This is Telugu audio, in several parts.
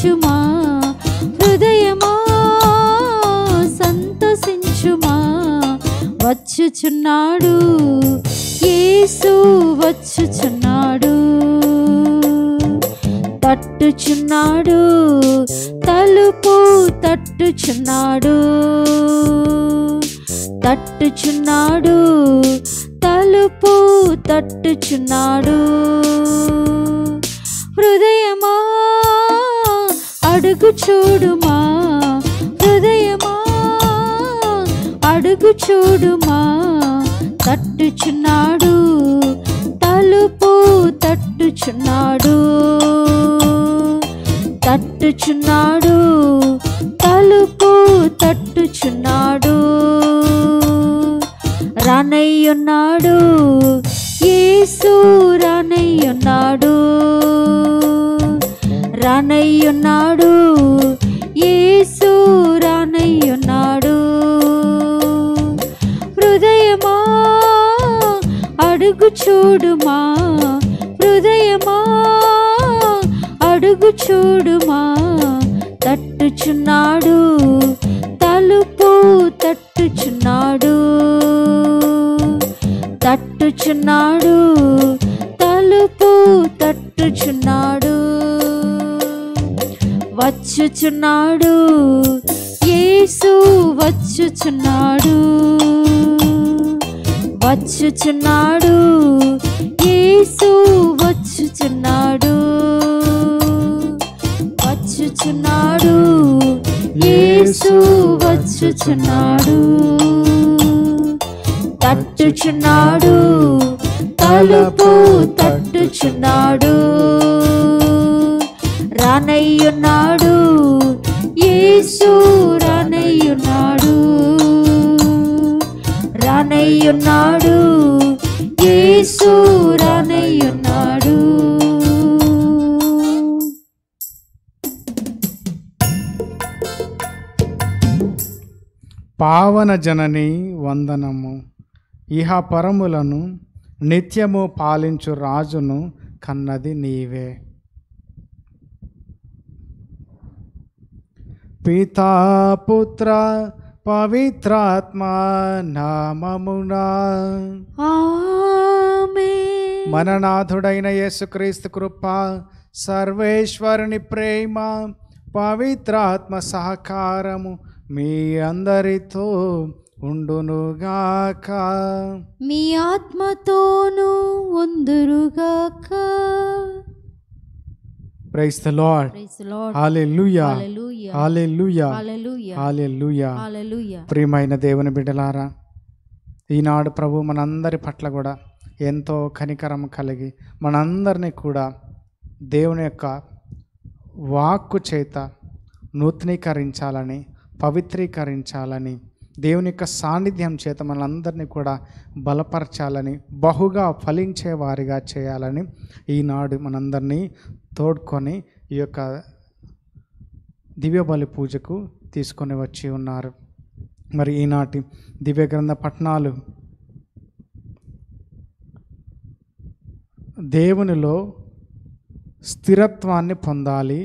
సంతసించుమా హృదయమా సంతసించుమా వచ్చుచున్నాడు యేసు వచ్చుచున్నాడు తట్టుచున్నాడు తలుపు తట్టుచున్నాడు తట్టుచున్నాడు తలుపు తట్టుచున్నాడు హృదయమా అడుగు చూడుమా హృదయమా అడుగు చూడుమా తట్టుచున్నాడు తలుపు తట్టుచున్నాడు తట్టుచున్నాడు తలుపు తట్టుచున్నాడు రానయ్యున్నాడు యేసు రానయ్యున్నాడు రానయ్యున్నాడు యేసు రానయ్యున్నాడు హృదయమా అడుగు చూడుమా హృదయమా అడుగు చూడుమా తట్టుచున్నాడు తలుపు తట్టుచున్నాడు తట్టుచున్నాడు తలుపు తట్టుచున్నాడు వచ్చుచున్నాడు యేసు వచ్చుచున్నాడు వచ్చుచున్నాడు యేసు వచ్చుచున్నాడు వచ్చుచున్నాడు యేసు వచ్చుచున్నాడు తట్టుచున్నాడు తలుపు తట్టుచున్నాడు రానయ్యున్నాడు యేసు రానయ్యున్నాడు రానయ్యున్నాడు యేసు రానయ్యున్నాడు పావన జనని వందనము ఇహ పరములను నిత్యము పాలించు రాజును కన్నది నీవే పితా పుత్ర పవిత్రాత్మ నామమునా ఆమేన్ మననాథుడైన యేసుక్రీస్తు కృప సర్వేశ్వరుని ప్రేమ పవిత్రాత్మ సహకారము మీ అందరితో ఉండునుగాక మీ ఆత్మతోనూ ఉందురుగాక praise the Lord praise Lord hallelujah hallelujah hallelujah hallelujah hallelujah hallelujah ప్రియమైన దేవుని బిడ్డలారా ఈనాడు ప్రభు మనందరి పట్ల కూడా ఎంతో కనికరం కలిగి మనందరినీ కూడా దేవుని యొక్క వాక్కు చేత నూతనీకరించాలని పవిత్రీకరించాలని దేవుని యొక్క సాన్నిధ్యం చేత మనందరినీ కూడా బలపరచాలని బహుగా ఫలించే వారిగా చేయాలని ఈనాడు మనందరినీ తోడ్కొని ఈ యొక్క దివ్యబలి పూజకు తీసుకొని వచ్చి ఉన్నారు మరి ఈనాటి దివ్య గ్రంథ పట్టణాలు దేవునిలో స్థిరత్వాన్ని పొందాలి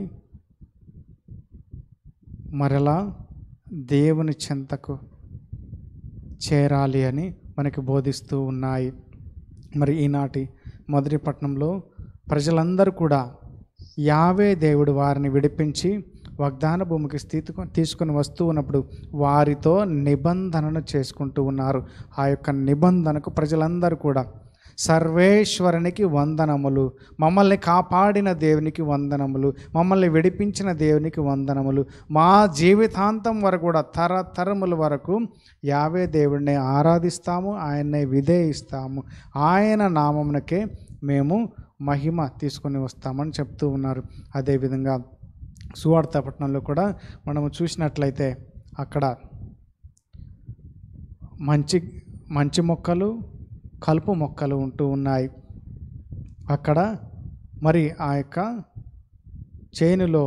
మరలా దేవుని చెంతకు చేరాలి అని మనకి బోధిస్తూ ఉన్నాయి మరి ఈనాటి మొదటి పట్టణంలో ప్రజలందరూ కూడా యావే దేవుడు వారిని విడిపించి వాగ్దాన భూమికి స్థితి తీసుకొని వస్తూ ఉన్నప్పుడు వారితో నిబంధనను చేసుకుంటూ ఉన్నారు ఆ యొక్క నిబంధనకు ప్రజలందరూ కూడా సర్వేశ్వరునికి వందనములు మమ్మల్ని కాపాడిన దేవునికి వందనములు మమ్మల్ని విడిపించిన దేవునికి వందనములు మా జీవితాంతం వరకు కూడా తరతరముల వరకు యావే దేవుడిని ఆరాధిస్తాము ఆయన్నే విధేయిస్తాము ఆయన నామమునకే మేము మహిమ తీసుకొని వస్తామని చెప్తూ ఉన్నారు అదేవిధంగా సువార్త పట్టణంలో కూడా మనము చూసినట్లయితే అక్కడ మంచి మంచి మొక్కలు కలుపు మొక్కలు ఉంటూ ఉన్నాయి అక్కడ మరి ఆ యొక్క చేనులో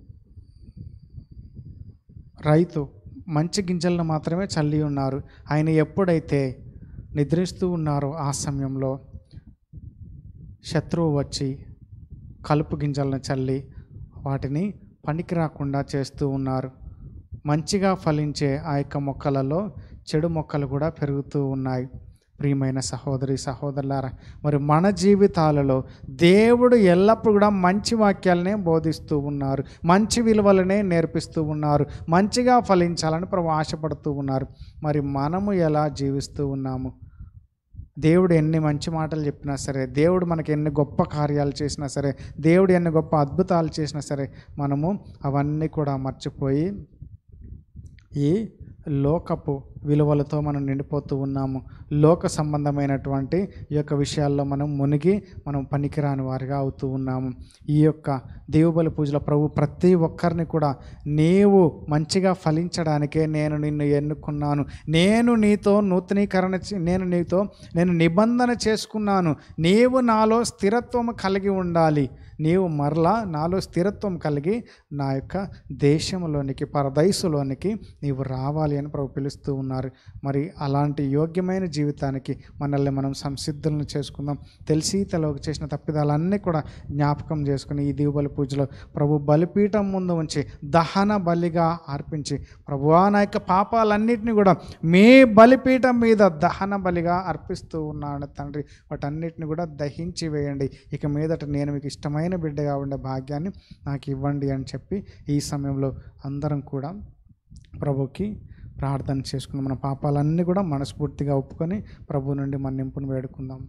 రైతు మంచి గింజలను మాత్రమే చల్లి ఉన్నారు ఆయన ఎప్పుడైతే నిద్రిస్తూ ఉన్నారో ఆ సమయంలో శత్రువు వచ్చి కలుపు గింజలను చల్లి వాటిని పనికి రాకుండా చేస్తూ ఉన్నారు మంచిగా ఫలించే ఆ యొక్క మొక్కలలో చెడు మొక్కలు కూడా పెరుగుతూ ఉన్నాయి ప్రియమైన సహోదరి సహోదరులారా మరి మన జీవితాలలో దేవుడు ఎల్లప్పుడూ కూడా మంచి వాక్యాలనే బోధిస్తూ ఉన్నారు మంచి విలువలనే నేర్పిస్తూ ఉన్నారు మంచిగా ఫలించాలని ప్రభు ఆశపడుతూ ఉన్నారు మరి మనము ఎలా జీవిస్తూ ఉన్నాము దేవుడు ఎన్ని మంచి మాటలు చెప్పినా సరే దేవుడు మనకి ఎన్ని గొప్ప కార్యాలు చేసినా సరే దేవుడు ఎన్ని గొప్ప అద్భుతాలు చేసినా సరే మనము అవన్నీ కూడా మర్చిపోయి ఈ లోకపు విలువలతో మనం నిండిపోతూ ఉన్నాము లోక సంబంధమైనటువంటి ఈ యొక్క విషయాల్లో మనం మునిగి మనం పనికిరాని వారిగా అవుతూ ఉన్నాము ఈ యొక్క దేవుబలి పూజల ప్రభు ప్రతి ఒక్కరిని కూడా నీవు మంచిగా ఫలించడానికే నేను నిన్ను ఎన్నుకున్నాను నేను నీతో నూతనీకరణ చే- నేను నీతో నేను నిబంధన చేసుకున్నాను నీవు నాలో స్థిరత్వం కలిగి ఉండాలి నీవు మరలా నాలో స్థిరత్వం కలిగి నా యొక్క దేశంలోనికి పరదైసులోనికి నీవు రావాలి అని ప్రభు పిలుస్తూ ఉన్నారు మరి అలాంటి యోగ్యమైన జీవితానికి మనల్ని మనం సంసిద్ధులను చేసుకుందాం తెలిసి తెలవక చేసిన తప్పిదాలన్నీ కూడా జ్ఞాపకం చేసుకుని ఈ దీవుబలి పూజలో ప్రభు బలిపీఠం ముందు ఉంచి దహన బలిగా అర్పించి ప్రభువా నా యొక్క పాపాలన్నింటినీ కూడా మీ బలిపీఠం మీద దహన బలిగా అర్పిస్తూ ఉన్నాను తండ్రి వాటన్నిటిని కూడా దహించి వేయండి ఇక మీదట నేను మీకు ఇష్టమైన బిడ్డగా ఉండే భాగ్యాన్ని నాకు ఇవ్వండి అని చెప్పి ఈ సమయంలో అందరం కూడా ప్రభుకి ప్రార్థన చేసుకుని మన పాపాలన్నీ కూడా మనస్ఫూర్తిగా ఒప్పుకొని ప్రభు నుండి మన్నింపును వేడుకుందాం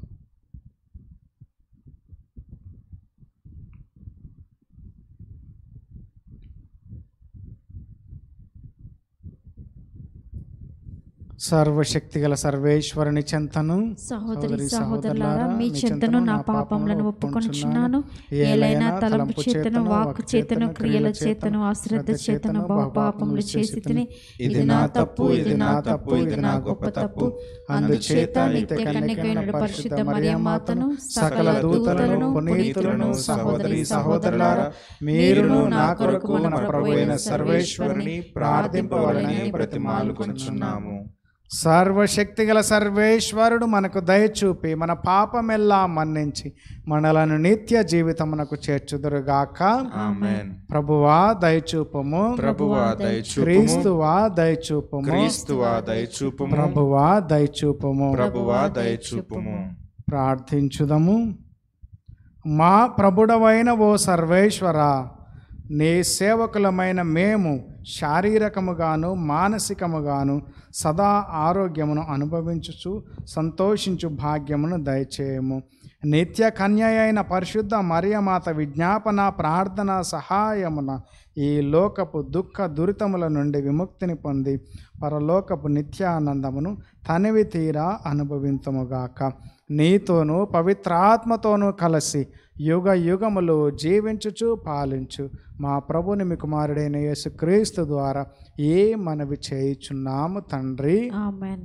సర్వశక్తిగల సర్వేశ్వరుని చెంతను సహోదరి సహోదరులారా మీ చింతను నా పాపములను ఒప్పుకొనుచున్నాను ఏలైనా తలంపు చేతను వాక్కు చేతను క్రియల చేతను అశ్రద్ధ చేతను బహుపాపములు చేసి తిని ఇది నా తప్పు ఇది నా తప్పు ఇది నా గొప్ప తప్పు అందుచేత నిత్య కన్యకైన పరిశుద్ధ మరియమాతను సకల దూతలను పునీతులను సహోదరి సహోదరులారా మీరును నా కొరకు మన ప్రభు అయిన సర్వేశ్వరుని ప్రార్థింపవలని బ్రతిమాలుకొనుచున్నాము సర్వశక్తిగల సర్వేశ్వరుడు మనకు దయచూపి మన పాపమెల్లా మన్నించి మనలను నిత్య జీవితమునకు చేర్చుదురుగాక ఆమేన్ ప్రభువా దయచూపము ప్రభువా దయచూపుము క్రీస్తువా దయచూపము క్రీస్తువా దయచూపుము ప్రభువా దయచూపము ప్రభువా దయచూపుము ప్రార్థించుదము మా ప్రభుడవైన ఓ సర్వేశ్వర నీ సేవకులమైన మేము శారీరకముగాను మానసికముగాను సదా ఆరోగ్యమును అనుభవించుచు సంతోషించు భాగ్యమును దయచేయము నిత్య కన్య అయిన పరిశుద్ధ మరియమాత విజ్ఞాపన ప్రార్థన సహాయమున ఈ లోకపు దుఃఖ దురితముల నుండి విముక్తిని పొంది పరలోకపు నిత్యానందమును తనివి తీరా అనుభవింతముగాక నీతోనూ పవిత్రాత్మతోనూ కలిసి యుగ యుగములు జీవించుచు పాలించు మా ప్రభుని మీ కుమారుడైన యేసుక్రీస్తు ద్వారా ఏ మనవి చేయుచున్నాము తండ్రి ఆమెన్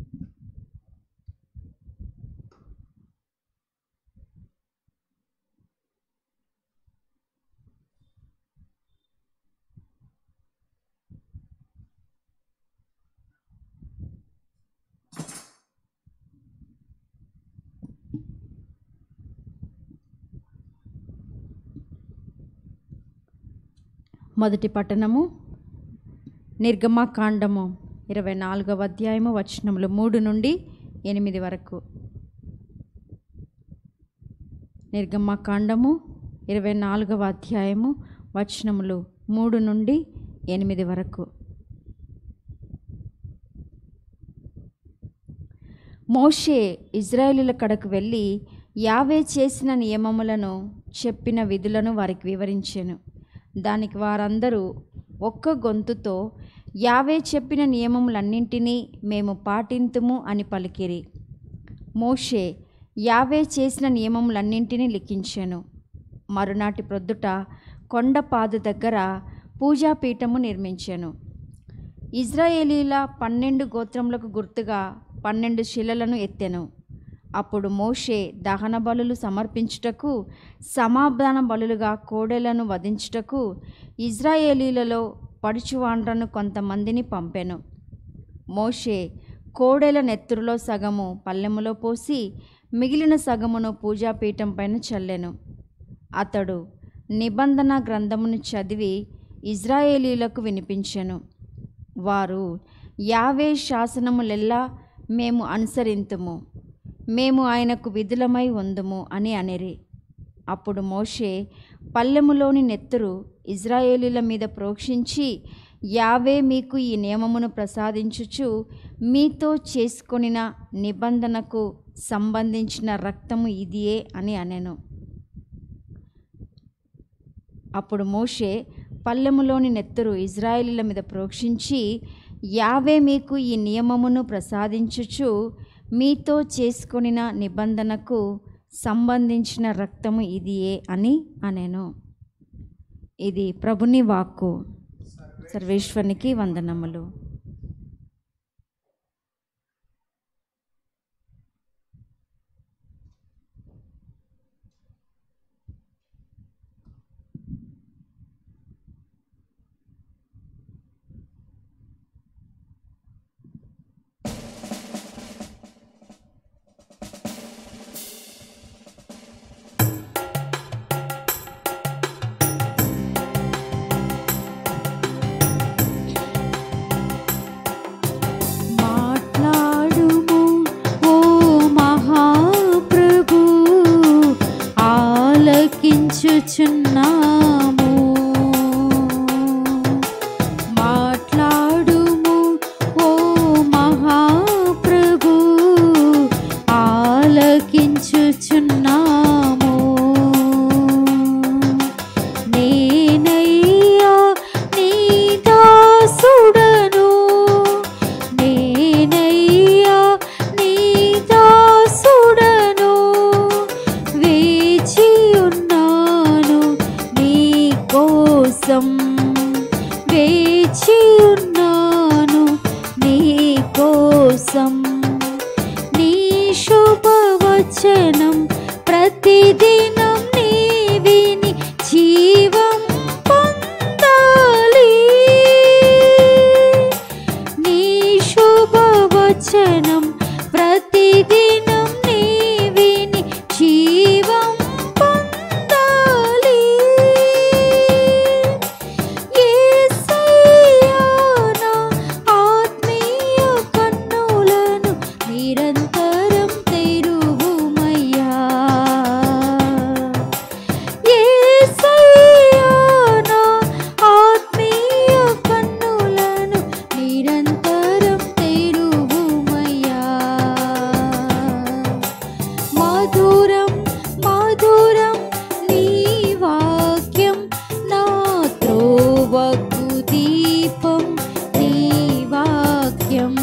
మొదటి పట్టణము నిర్గమకాండము ఇరవై నాలుగవ అధ్యాయము వచనములు మూడు నుండి ఎనిమిది వరకు నిర్గమకాండము ఇరవై నాలుగవ అధ్యాయము వచనములు మూడు నుండి ఎనిమిది వరకు మోషే ఇజ్రాయేలుల కడకు వెళ్ళి యావే చేసిన నియమములను చెప్పిన విధులను వారికి వివరించాను దానికి వారందరూ ఒక్క గొంతుతో యావే చెప్పిన నియమములన్నింటినీ మేము పాటింతుము అని పలికిరి మోషే యావే చేసిన నియమములన్నింటినీ లిఖించాను మరునాటి ప్రొద్దుట కొండపాదు దగ్గర పూజాపీఠము నిర్మించాను ఇజ్రాయేలీల పన్నెండు గోత్రములకు గుర్తుగా పన్నెండు శిలలను ఎత్తెను అప్పుడు మోషే దహన బలులు సమర్పించుటకు సమాధాన బలులుగా కోడెలను వధించుటకు ఇజ్రాయేలీలలో పడుచువాండ్రను కొంతమందిని పంపెను మోషే కోడెల నెత్తురులో సగము పల్లెములో పోసి మిగిలిన సగమును పూజాపీఠం పైన చల్లెను అతడు నిబంధన గ్రంథమును చదివి ఇజ్రాయేలీలకు వినిపించెను వారు యావే శాసనములెల్లా మేము అనుసరింతుము మేము ఆయనకు విధులమై ఉందుము అని అనిరి అప్పుడు మోషే పల్లెములోని నెత్తురు ఇజ్రాయేలీల మీద ప్రోక్షించి యావే మీకు ఈ నియమమును ప్రసాదించుచు మీతో చేసుకొనిన నిబంధనకు సంబంధించిన రక్తము ఇదియే అని అనెను అప్పుడు మోషే పల్లెములోని నెత్తురు ఇజ్రాయేలీల మీద ప్రోక్షించి యావే మీకు ఈ నియమమును ప్రసాదించుచు మీతో చేసుకొనిన నిబంధనకు సంబంధించిన రక్తము ఇదియే అని అనెను ఇది ప్రభుని వాక్కు సర్వేశ్వరునికి వందనములు మాట్లాడుము ఓ మహాప్రభు ఆలకించుచున్నాము మాట్లాడుము ఓ మహాప్రభు ఆలకించుచున్నాము నేనయ్యా నీ దాసుడను నేనయ్యా నీ దాసుడను వేచి ఉన్నాను నీ కోసం వేచి ఉన్నాను నీ కోసం నీ శుభవచనం ప్రతిదినం నీ విని జీవం పొందాలి నీ శుభవచనం ప్రతిదినం నీ విని జీవం పొందాలి యేసయ్యా నా ఆత్మీయ కన్నులను నిరంతరం తెరువుమయ్యా యేసయ్యా నా ఆత్మీయ కన్నులను నిరంతరం తెరువుమయ్యా మధురం మధురం నీ వాక్యం నా త్రోవకు దీపం నీ వాక్యం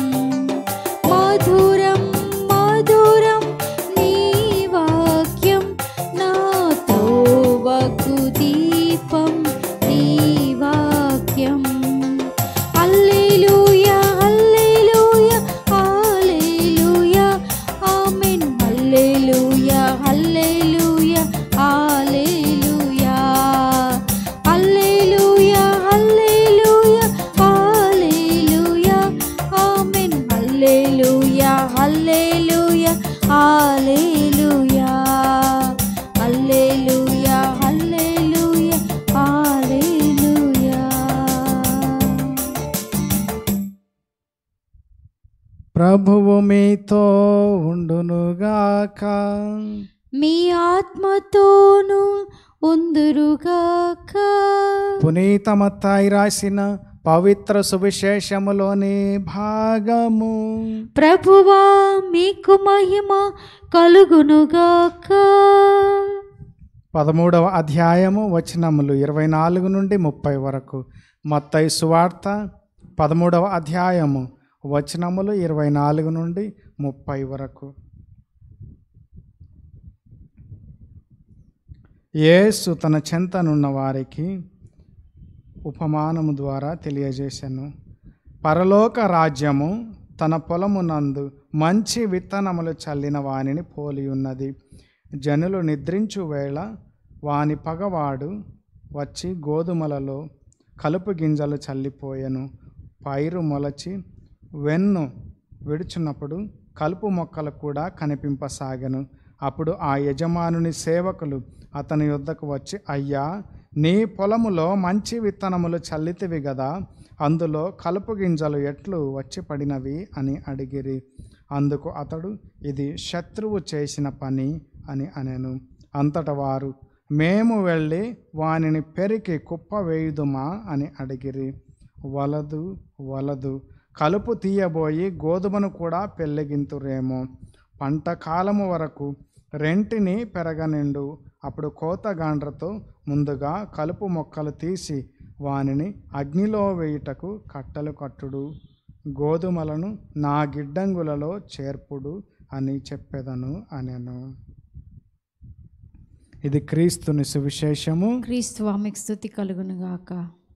మధురం మధురం నీ వాక్యం నా త్రోవకు దీపం నీ వాక్యం హల్లెలూయా హల్లెలూయా హల్లెలూయా ఆమేన్ హల్లెలూయా హల్లెలూయా హల్లెలూయా హల్లెలూయా హల్లెలూయా హల్లెలూయా ఆమేన్ హల్లెలూయా హల్లెలూయా హల్లెలూయా హల్లెలూయా హల్లెలూయా హల్లెలూయా ప్రభువు మీతో ఉండునుగాక మీ ఆత్మతోను ఉందురుగాక పునీత మత్తాయి రాసిన పవిత్ర సువిశేషములోని భాగము ప్రభువా మీకు మహిమ కలుగునుగాక పదమూడవ అధ్యాయము వచనములు ఇరవై నాలుగు నుండి ముప్పై వరకు మత్తయి సువార్త పదమూడవ అధ్యాయము వచనములు ఇరవై నాలుగు నుండి ముప్పై వరకు యేసు తన చెంతనున్న వారికి ఉపమానము ద్వారా తెలియజేశాను పరలోక రాజ్యము తన పొలమునందు మంచి విత్తనములు చల్లిన వానిని పోలి ఉన్నది జనులు నిద్రించు వేళ వాని పగవాడు వచ్చి గోధుమలలో కలుపు గింజలు చల్లిపోయెను పైరు మొలచి వెన్ను విడుచున్నప్పుడు కలుపు మొక్కలు కూడా కనిపింపసాగెను అప్పుడు ఆ యజమానుని సేవకులు అతని యొద్దకు వచ్చి అయ్యా నీ పొలములో మంచి విత్తనములు చల్లితివి గదా అందులో కలుపు గింజలు ఎట్లు వచ్చి పడినవి అని అడిగిరి అందుకు అతడు ఇది శత్రువు చేసిన పని అని అనెను అంతట వారు మేము వెళ్ళి వానిని పెరికి కుప్ప వేయుదుమా అని అడిగిరి వలదు వలదు కలుపు తీయబోయి గోధుమను కూడా పెళ్ళగింతురేమో పంట కాలము వరకు రెంటిని పెరగనిండు అప్పుడు కోతగాండ్రతో ముందుగా కలుపు మొక్కలు తీసి వానిని అగ్నిలో వేయుటకు కట్టలు కట్టుడు గోధుమలను నా గిడ్డంగులలో చేర్పుడు అని చెప్పెదను అనెను ఇది క్రీస్తుని సువిశేషము క్రీస్తు ఆమెకు స్థుతి కలుగును గాక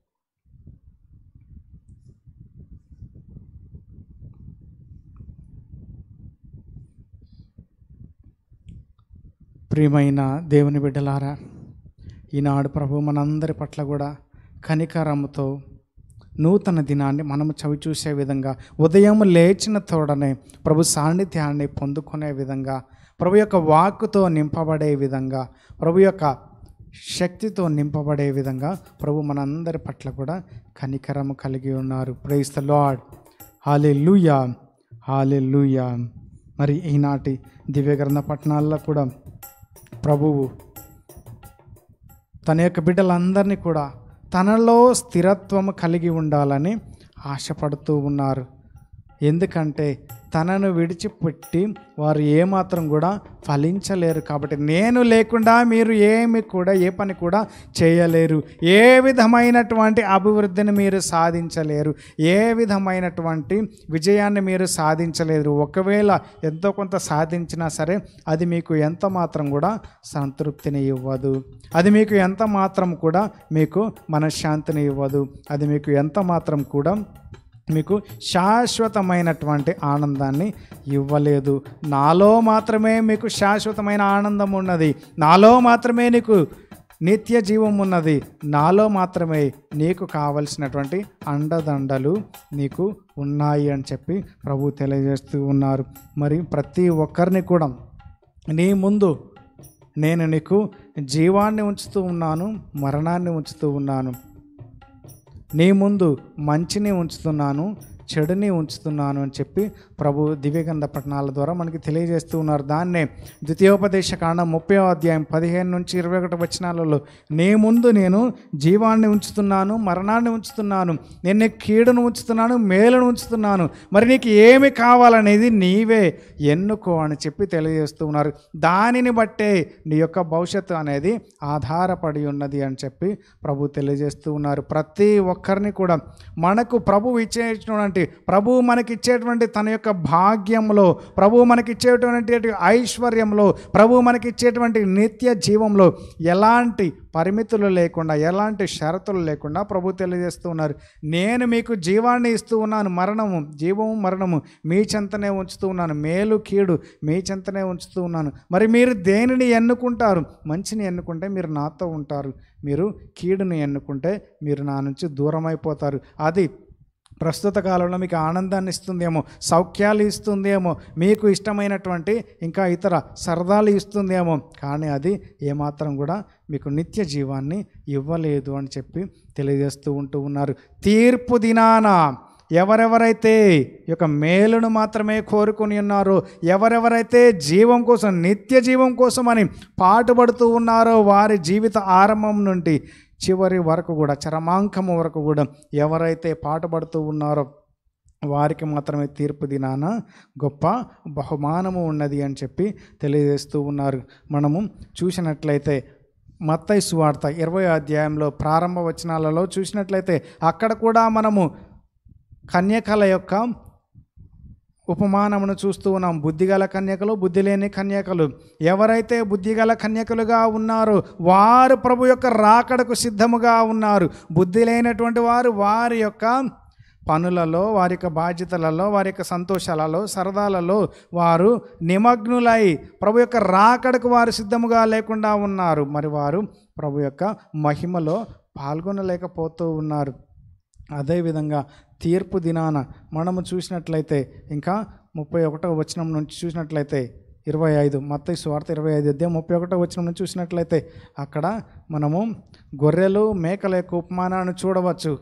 ప్రియమైన దేవుని బిడ్డలారా ఈనాడు ప్రభు మనందరి పట్ల కూడా కనికరముతో నూతన దినాన్ని మనము చవి చూసే విధంగా ఉదయం లేచిన తోడనే ప్రభు సాన్నిధ్యాన్ని పొందుకునే విధంగా ప్రభు యొక్క వాక్కుతో నింపబడే విధంగా ప్రభు యొక్క శక్తితో నింపబడే విధంగా ప్రభు మనందరి పట్ల కూడా కనికరము కలిగి ఉన్నారు ప్రైస్ ద లాడ్ హాలే లూయా హాలే లూయా మరి ఈనాటి దివ్యగ్రంథ పట్టణాల్లో కూడా ప్రభువు తన యొక్క బిడ్డలందరినీ కూడా తనలో స్థిరత్వం కలిగి ఉండాలని ఆశపడుతూ ఉన్నారు ఎందుకంటే తనను విడిచిపెట్టి వారు ఏమాత్రం కూడా ఫలించలేరు కాబట్టి నేను లేకుండా మీరు ఏమి కూడా ఏ పని కూడా చేయలేరు ఏ విధమైనటువంటి అభివృద్ధిని మీరు సాధించలేరు ఏ విధమైనటువంటి విజయాన్ని మీరు సాధించలేరు ఒకవేళ ఎంతో కొంత సాధించినా సరే అది మీకు ఎంత మాత్రం కూడా సంతృప్తిని ఇవ్వదు అది మీకు ఎంత మాత్రం కూడా మీకు మనశ్శాంతిని ఇవ్వదు అది మీకు ఎంత మాత్రం కూడా మీకు శాశ్వతమైనటువంటి ఆనందాన్ని ఇవ్వలేదు నాలో మాత్రమే మీకు శాశ్వతమైన ఆనందం ఉన్నది నాలో మాత్రమే నీకు నిత్య జీవం ఉన్నది నాలో మాత్రమే నీకు కావలసినటువంటి అండదండలు నీకు ఉన్నాయి అని చెప్పి ప్రభు తెలియజేస్తూ ఉన్నారు మరి ప్రతి ఒక్కరిని కూడా నీ ముందు నేను నీకు జీవాన్ని ఉంచుతూ ఉన్నాను మరణాన్ని ఉంచుతూ ఉన్నాను నీ ముందు మంచిని ఉంచుతున్నాను చెడుని ఉంచుతున్నాను అని చెప్పి ప్రభు దివ్యగంధ పట్టణాల ద్వారా మనకి తెలియజేస్తూ ఉన్నారు దాన్నే ద్వితీయోపదేశ కాండం ముప్పై అధ్యాయం పదిహేను నుంచి ఇరవై ఒకటి వచనాలలో నీ ముందు నేను జీవాన్ని ఉంచుతున్నాను మరణాన్ని ఉంచుతున్నాను నేను నీకు కీడును ఉంచుతున్నాను మేలును ఉంచుతున్నాను మరి నీకు ఏమి కావాలనేది నీవే ఎన్నుకో అని చెప్పి తెలియజేస్తూ ఉన్నారు దానిని బట్టే నీ యొక్క భవిష్యత్తు అనేది ఆధారపడి ఉన్నది అని చెప్పి ప్రభు తెలియజేస్తూ ఉన్నారు ప్రతి ఒక్కరిని కూడా మనకు ప్రభు ఇచ్చేటువంటి ప్రభు మనకిచ్చేటువంటి తన యొక్క భాగ్యంలో ప్రభు మనకిచ్చేటువంటి ఐశ్వర్యంలో ప్రభు మనకిచ్చేటువంటి నిత్య జీవంలో ఎలాంటి పరిమితులు లేకుండా ఎలాంటి షరతులు లేకుండా ప్రభు తెలియజేస్తూ ఉన్నారు నేను మీకు జీవాన్ని ఇస్తూ ఉన్నాను మరణము జీవము మరణము మీ చెంతనే ఉంచుతూ ఉన్నాను మేలు కీడు మీ చెంతనే ఉంచుతూ ఉన్నాను మరి మీరు దేనిని ఎన్నుకుంటారు మంచిని ఎన్నుకుంటే మీరు నాతో ఉంటారు మీరు కీడుని ఎన్నుకుంటే మీరు నా నుంచి దూరం అయిపోతారు అది ప్రస్తుత కాలంలో మీకు ఆనందాన్ని ఇస్తుందేమో సౌఖ్యాలు ఇస్తుందేమో మీకు ఇష్టమైనటువంటి ఇంకా ఇతర సరదాలు ఇస్తుందేమో కానీ అది ఏమాత్రం కూడా మీకు నిత్య జీవాన్ని ఇవ్వలేదు అని చెప్పి తెలియజేస్తూ ఉంటూ ఉన్నారు తీర్పు దినాన ఎవరెవరైతే ఈ యొక్క మేలును మాత్రమే కోరుకుని ఉన్నారో ఎవరెవరైతే జీవం కోసం నిత్య జీవం కోసం అని పాటుపడుతూ ఉన్నారో వారి జీవిత ఆరంభం నుండి చివరి వరకు కూడా చరమాంకము వరకు కూడా ఎవరైతే పాటుపడుతూ ఉన్నారో వారికి మాత్రమే తీర్పు దినాన గొప్ప బహుమానము ఉన్నది అని చెప్పి తెలియజేస్తూ ఉన్నారు మనము చూసినట్లయితే మత్తయి సువార్త ఇరవై అధ్యాయంలో ప్రారంభ వచనాలలో చూసినట్లయితే అక్కడ కూడా మనము కన్యకల యొక్క ఉపమానమును చూస్తూ ఉన్నాం బుద్ధిగల కన్యకలు బుద్ధి లేని కన్యకలు ఎవరైతే బుద్ధిగల కన్యకలుగా ఉన్నారో వారు ప్రభు యొక్క రాకడకు సిద్ధముగా ఉన్నారు బుద్ధి లేనటువంటి వారు వారి యొక్క పనులలో వారి యొక్క బాధ్యతలలో వారి యొక్క సంతోషాలలో సరదాలలో వారు నిమగ్నులై ప్రభు యొక్క రాకడకు వారు సిద్ధముగా లేకుండా ఉన్నారు మరి వారు ప్రభు యొక్క మహిమలో పాల్గొనలేకపోతూ ఉన్నారు అదేవిధంగా తీర్పు దినాన మనము చూసినట్లయితే ఇంకా ముప్పై ఒకటో వచనం నుంచి చూసినట్లయితే ఇరవై ఐదు మత్తయి సువార్త ఇరవై ఐదు అధ్యాయం ముప్పై ఒకటో వచనం నుంచి చూసినట్లయితే అక్కడ మనము గొర్రెలు మేకల యొక్క ఉపమానాన్ని చూడవచ్చు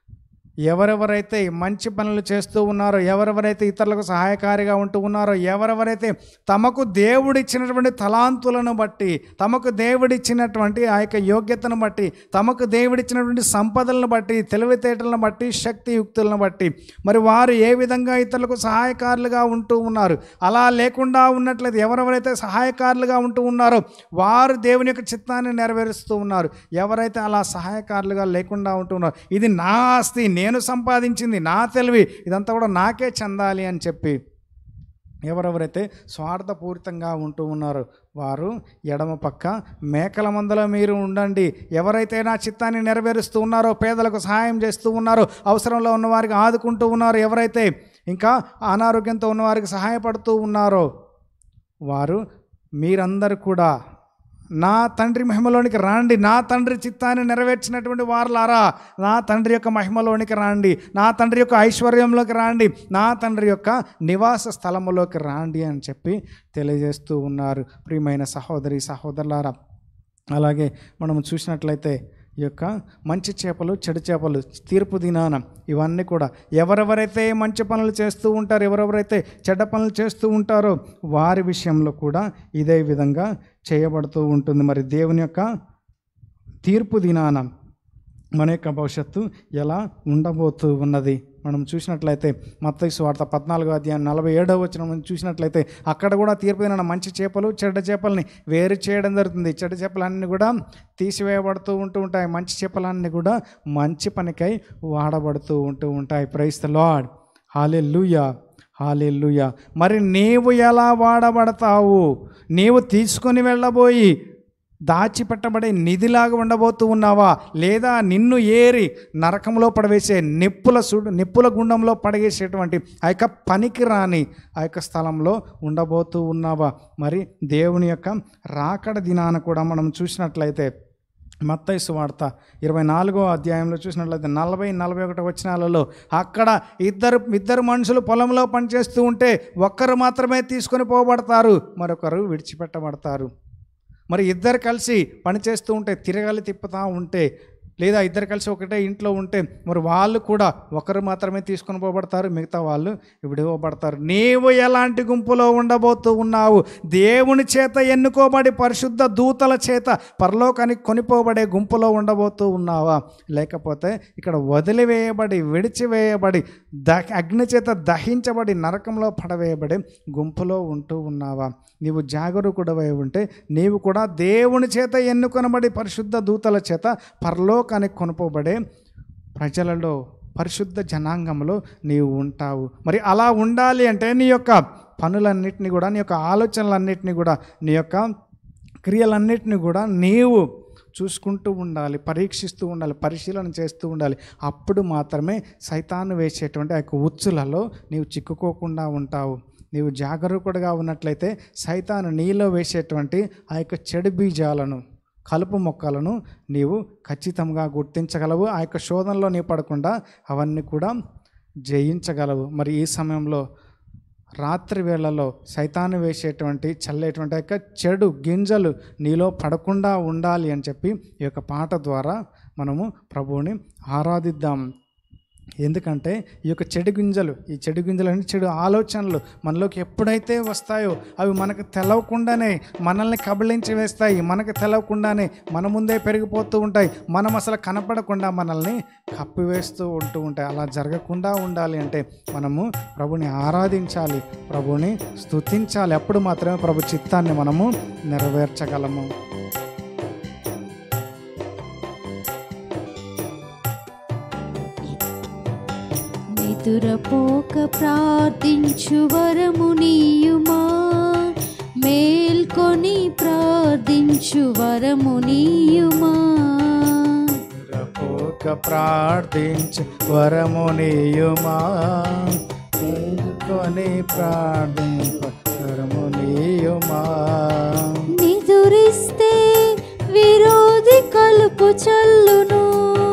ఎవరెవరైతే మంచి పనులు చేస్తూ ఉన్నారో ఎవరెవరైతే ఇతరులకు సహాయకారిగా ఉంటూ ఉన్నారో ఎవరెవరైతే తమకు దేవుడిచ్చినటువంటి తలాంతులను బట్టి తమకు దేవుడిచ్చినటువంటి ఆ యొక్క యోగ్యతను బట్టి తమకు దేవుడిచ్చినటువంటి సంపదలను బట్టి తెలివితేటలను బట్టి శక్తి యుక్తులను బట్టి మరి వారు ఏ విధంగా ఇతరులకు సహాయకారులుగా ఉంటూ ఉన్నారు అలా లేకుండా ఉన్నట్లయితే ఎవరెవరైతే సహాయకారులుగా ఉంటూ ఉన్నారో వారు దేవుని యొక్క చిత్తాన్ని నెరవేరుస్తూ ఉన్నారు ఎవరైతే అలా సహాయకారులుగా లేకుండా ఉంటున్నారో ఇది నా ఆస్తి నేను సంపాదించింది నా తెలివి ఇదంతా కూడా నాకే చెందాలి అని చెప్పి ఎవరెవరైతే స్వార్థపూరితంగా ఉంటూ ఉన్నారో వారు ఎడమ పక్క మేకల మందలో మీరు ఉండండి ఎవరైతే నా చిత్తాన్ని నెరవేరుస్తూ ఉన్నారో పేదలకు సహాయం చేస్తూ ఉన్నారో అవసరంలో ఉన్న వారికి ఆదుకుంటూ ఉన్నారో ఎవరైతే ఇంకా అనారోగ్యంతో ఉన్న వారికి సహాయపడుతూ ఉన్నారో వారు మీరందరూ కూడా నా తండ్రి మహిమలోనికి రాండి నా తండ్రి చిత్తాన్ని నెరవేర్చినటువంటి వారులారా నా తండ్రి యొక్క మహిమలోనికి రాండి నా తండ్రి యొక్క ఐశ్వర్యంలోకి రాండి నా తండ్రి యొక్క నివాస స్థలములోకి రాండి అని చెప్పి తెలియజేస్తూ ఉన్నారు ప్రియమైన సహోదరి సహోదరులారా అలాగే మనం చూసినట్లయితే ఈ యొక్క మంచి చేపలు చెడు చేపలు తీర్పు దినాన ఇవన్నీ కూడా ఎవరెవరైతే మంచి పనులు చేస్తూ ఉంటారో ఎవరెవరైతే చెడ్డ పనులు చేస్తూ ఉంటారో వారి విషయంలో కూడా ఇదే విధంగా చేయబడుతూ ఉంటుంది మరి దేవుని యొక్క తీర్పు దినాన మన యొక్క భవిష్యత్తు ఎలా ఉండబోతూ ఉన్నది మనం చూసినట్లయితే మత్తయి వార్త పద్నాలుగో అధ్యాయం నలభై ఏడవ వచ్చిన మనం చూసినట్లయితే అక్కడ కూడా తీర్పు దినాన మంచి చేపలు చెడ్డ చేపల్ని వేరు చేయడం జరుగుతుంది చెడ్డ చేపలన్నీ కూడా తీసివేయబడుతూ ఉంటూ ఉంటాయి మంచి చేపలన్నీ కూడా మంచి పనికై వాడబడుతూ ఉంటూ ఉంటాయి ప్రైస్ ద లాడ్ హాలే లూయా హాలెల్లుయా మరి నీవు ఎలా వాడబడతావు నీవు తీసుకొని వెళ్ళబోయి దాచిపెట్టబడే నిధిలాగా ఉండబోతూ ఉన్నావా లేదా నిన్ను ఏరి నరకంలో పడవేసే నిప్పుల సుడు నిప్పుల గుండంలో పడవేసేటువంటి ఆ యొక్క పనికి రాని ఆ యొక్క స్థలంలో ఉండబోతూ ఉన్నావా మరి దేవుని యొక్క రాకడ దినాన కూడా మనం చూసినట్లయితే మత్తయి సువార్త ఇరవై నాలుగో అధ్యాయంలో చూసినట్లయితే నలభై నలభై ఒకటి వచనాలలో అక్కడ ఇద్దరు ఇద్దరు మనుషులు పొలంలో పనిచేస్తూ ఉంటే ఒక్కరు మాత్రమే తీసుకొని పోబడతారు మరొకరు విడిచిపెట్టబడతారు మరి ఇద్దరు కలిసి పనిచేస్తూ ఉంటే తిరగాలి తిప్పుతూ ఉంటే లేదా ఇద్దరు కలిసి ఒకటే ఇంట్లో ఉంటే మరి వాళ్ళు కూడా ఒకరు మాత్రమే తీసుకొని పోబడతారు మిగతా వాళ్ళు విడివబడతారు నీవు ఎలాంటి గుంపులో ఉండబోతూ ఉన్నావు దేవుని చేత ఎన్నుకోబడి పరిశుద్ధ దూతల చేత పరలోకానికి కొనిపోబడే గుంపులో ఉండబోతూ ఉన్నావా లేకపోతే ఇక్కడ వదిలివేయబడి విడిచివేయబడి ద అగ్ని చేత దహించబడి నరకంలో పడవేయబడి గుంపులో ఉంటూ ఉన్నావా నీవు జాగరూకుడవై ఉంటే నీవు కూడా దేవుని చేత ఎన్నుకొనబడి పరిశుద్ధ దూతల చేత పరలోకానికి కొనుపోబడే ప్రజలలో పరిశుద్ధ జనాంగంలో నీవు ఉంటావు మరి అలా ఉండాలి అంటే నీ యొక్క పనులన్నిటిని కూడా నీ యొక్క ఆలోచనలన్నిటిని కూడా నీ యొక్క క్రియలన్నిటిని కూడా నీవు చూసుకుంటూ ఉండాలి పరీక్షిస్తూ ఉండాలి పరిశీలన చేస్తూ ఉండాలి అప్పుడు మాత్రమే సైతాను వేసేటువంటి ఆ యొక్క ఉచ్చులలో నీవు చిక్కుకోకుండా ఉంటావు నీవు జాగరూకుడుగా ఉన్నట్లయితే సైతాను నీలో వేసేటువంటి ఆ యొక్క చెడు బీజాలను కలుపు మొక్కలను నీవు ఖచ్చితంగా గుర్తించగలవు ఆ యొక్క శోధనలో నీ పడకుండా అవన్నీ కూడా జయించగలవు మరి ఈ సమయంలో రాత్రి వేళల్లో సైతాను వేసేటువంటి చల్లేటువంటి యొక్క చెడు గింజలు నీలో పడకుండా ఉండాలి అని చెప్పి ఈ యొక్క పాట ద్వారా మనము ప్రభువుని ఆరాధిద్దాం ఎందుకంటే ఈ యొక్క చెడు గింజలు ఈ చెడు గింజలు అంటే చెడు ఆలోచనలు మనలోకి ఎప్పుడైతే వస్తాయో అవి మనకు తెలవకుండానే మనల్ని కబళించి వేస్తాయి మనకు తెలవకుండానే మన ముందే పెరిగిపోతూ ఉంటాయి మనం అసలు కనపడకుండా మనల్ని కప్పివేస్తూ ఉంటూ ఉంటాయి అలా జరగకుండా ఉండాలి అంటే మనము ప్రభుని ఆరాధించాలి ప్రభుని స్తుతించాలి అప్పుడు మాత్రమే ప్రభు చిత్తాన్ని మనము నెరవేర్చగలము నిదురపోక ప్రార్థించు వరము నీయుమా మేల్కొని ప్రార్థించు వరము నీయుమా పోక ప్రార్థించు వరము నీయుమా కొని ప్రార్థించు వరము నీయుమా నిదురిస్తే విరోధి కలుపు చల్లును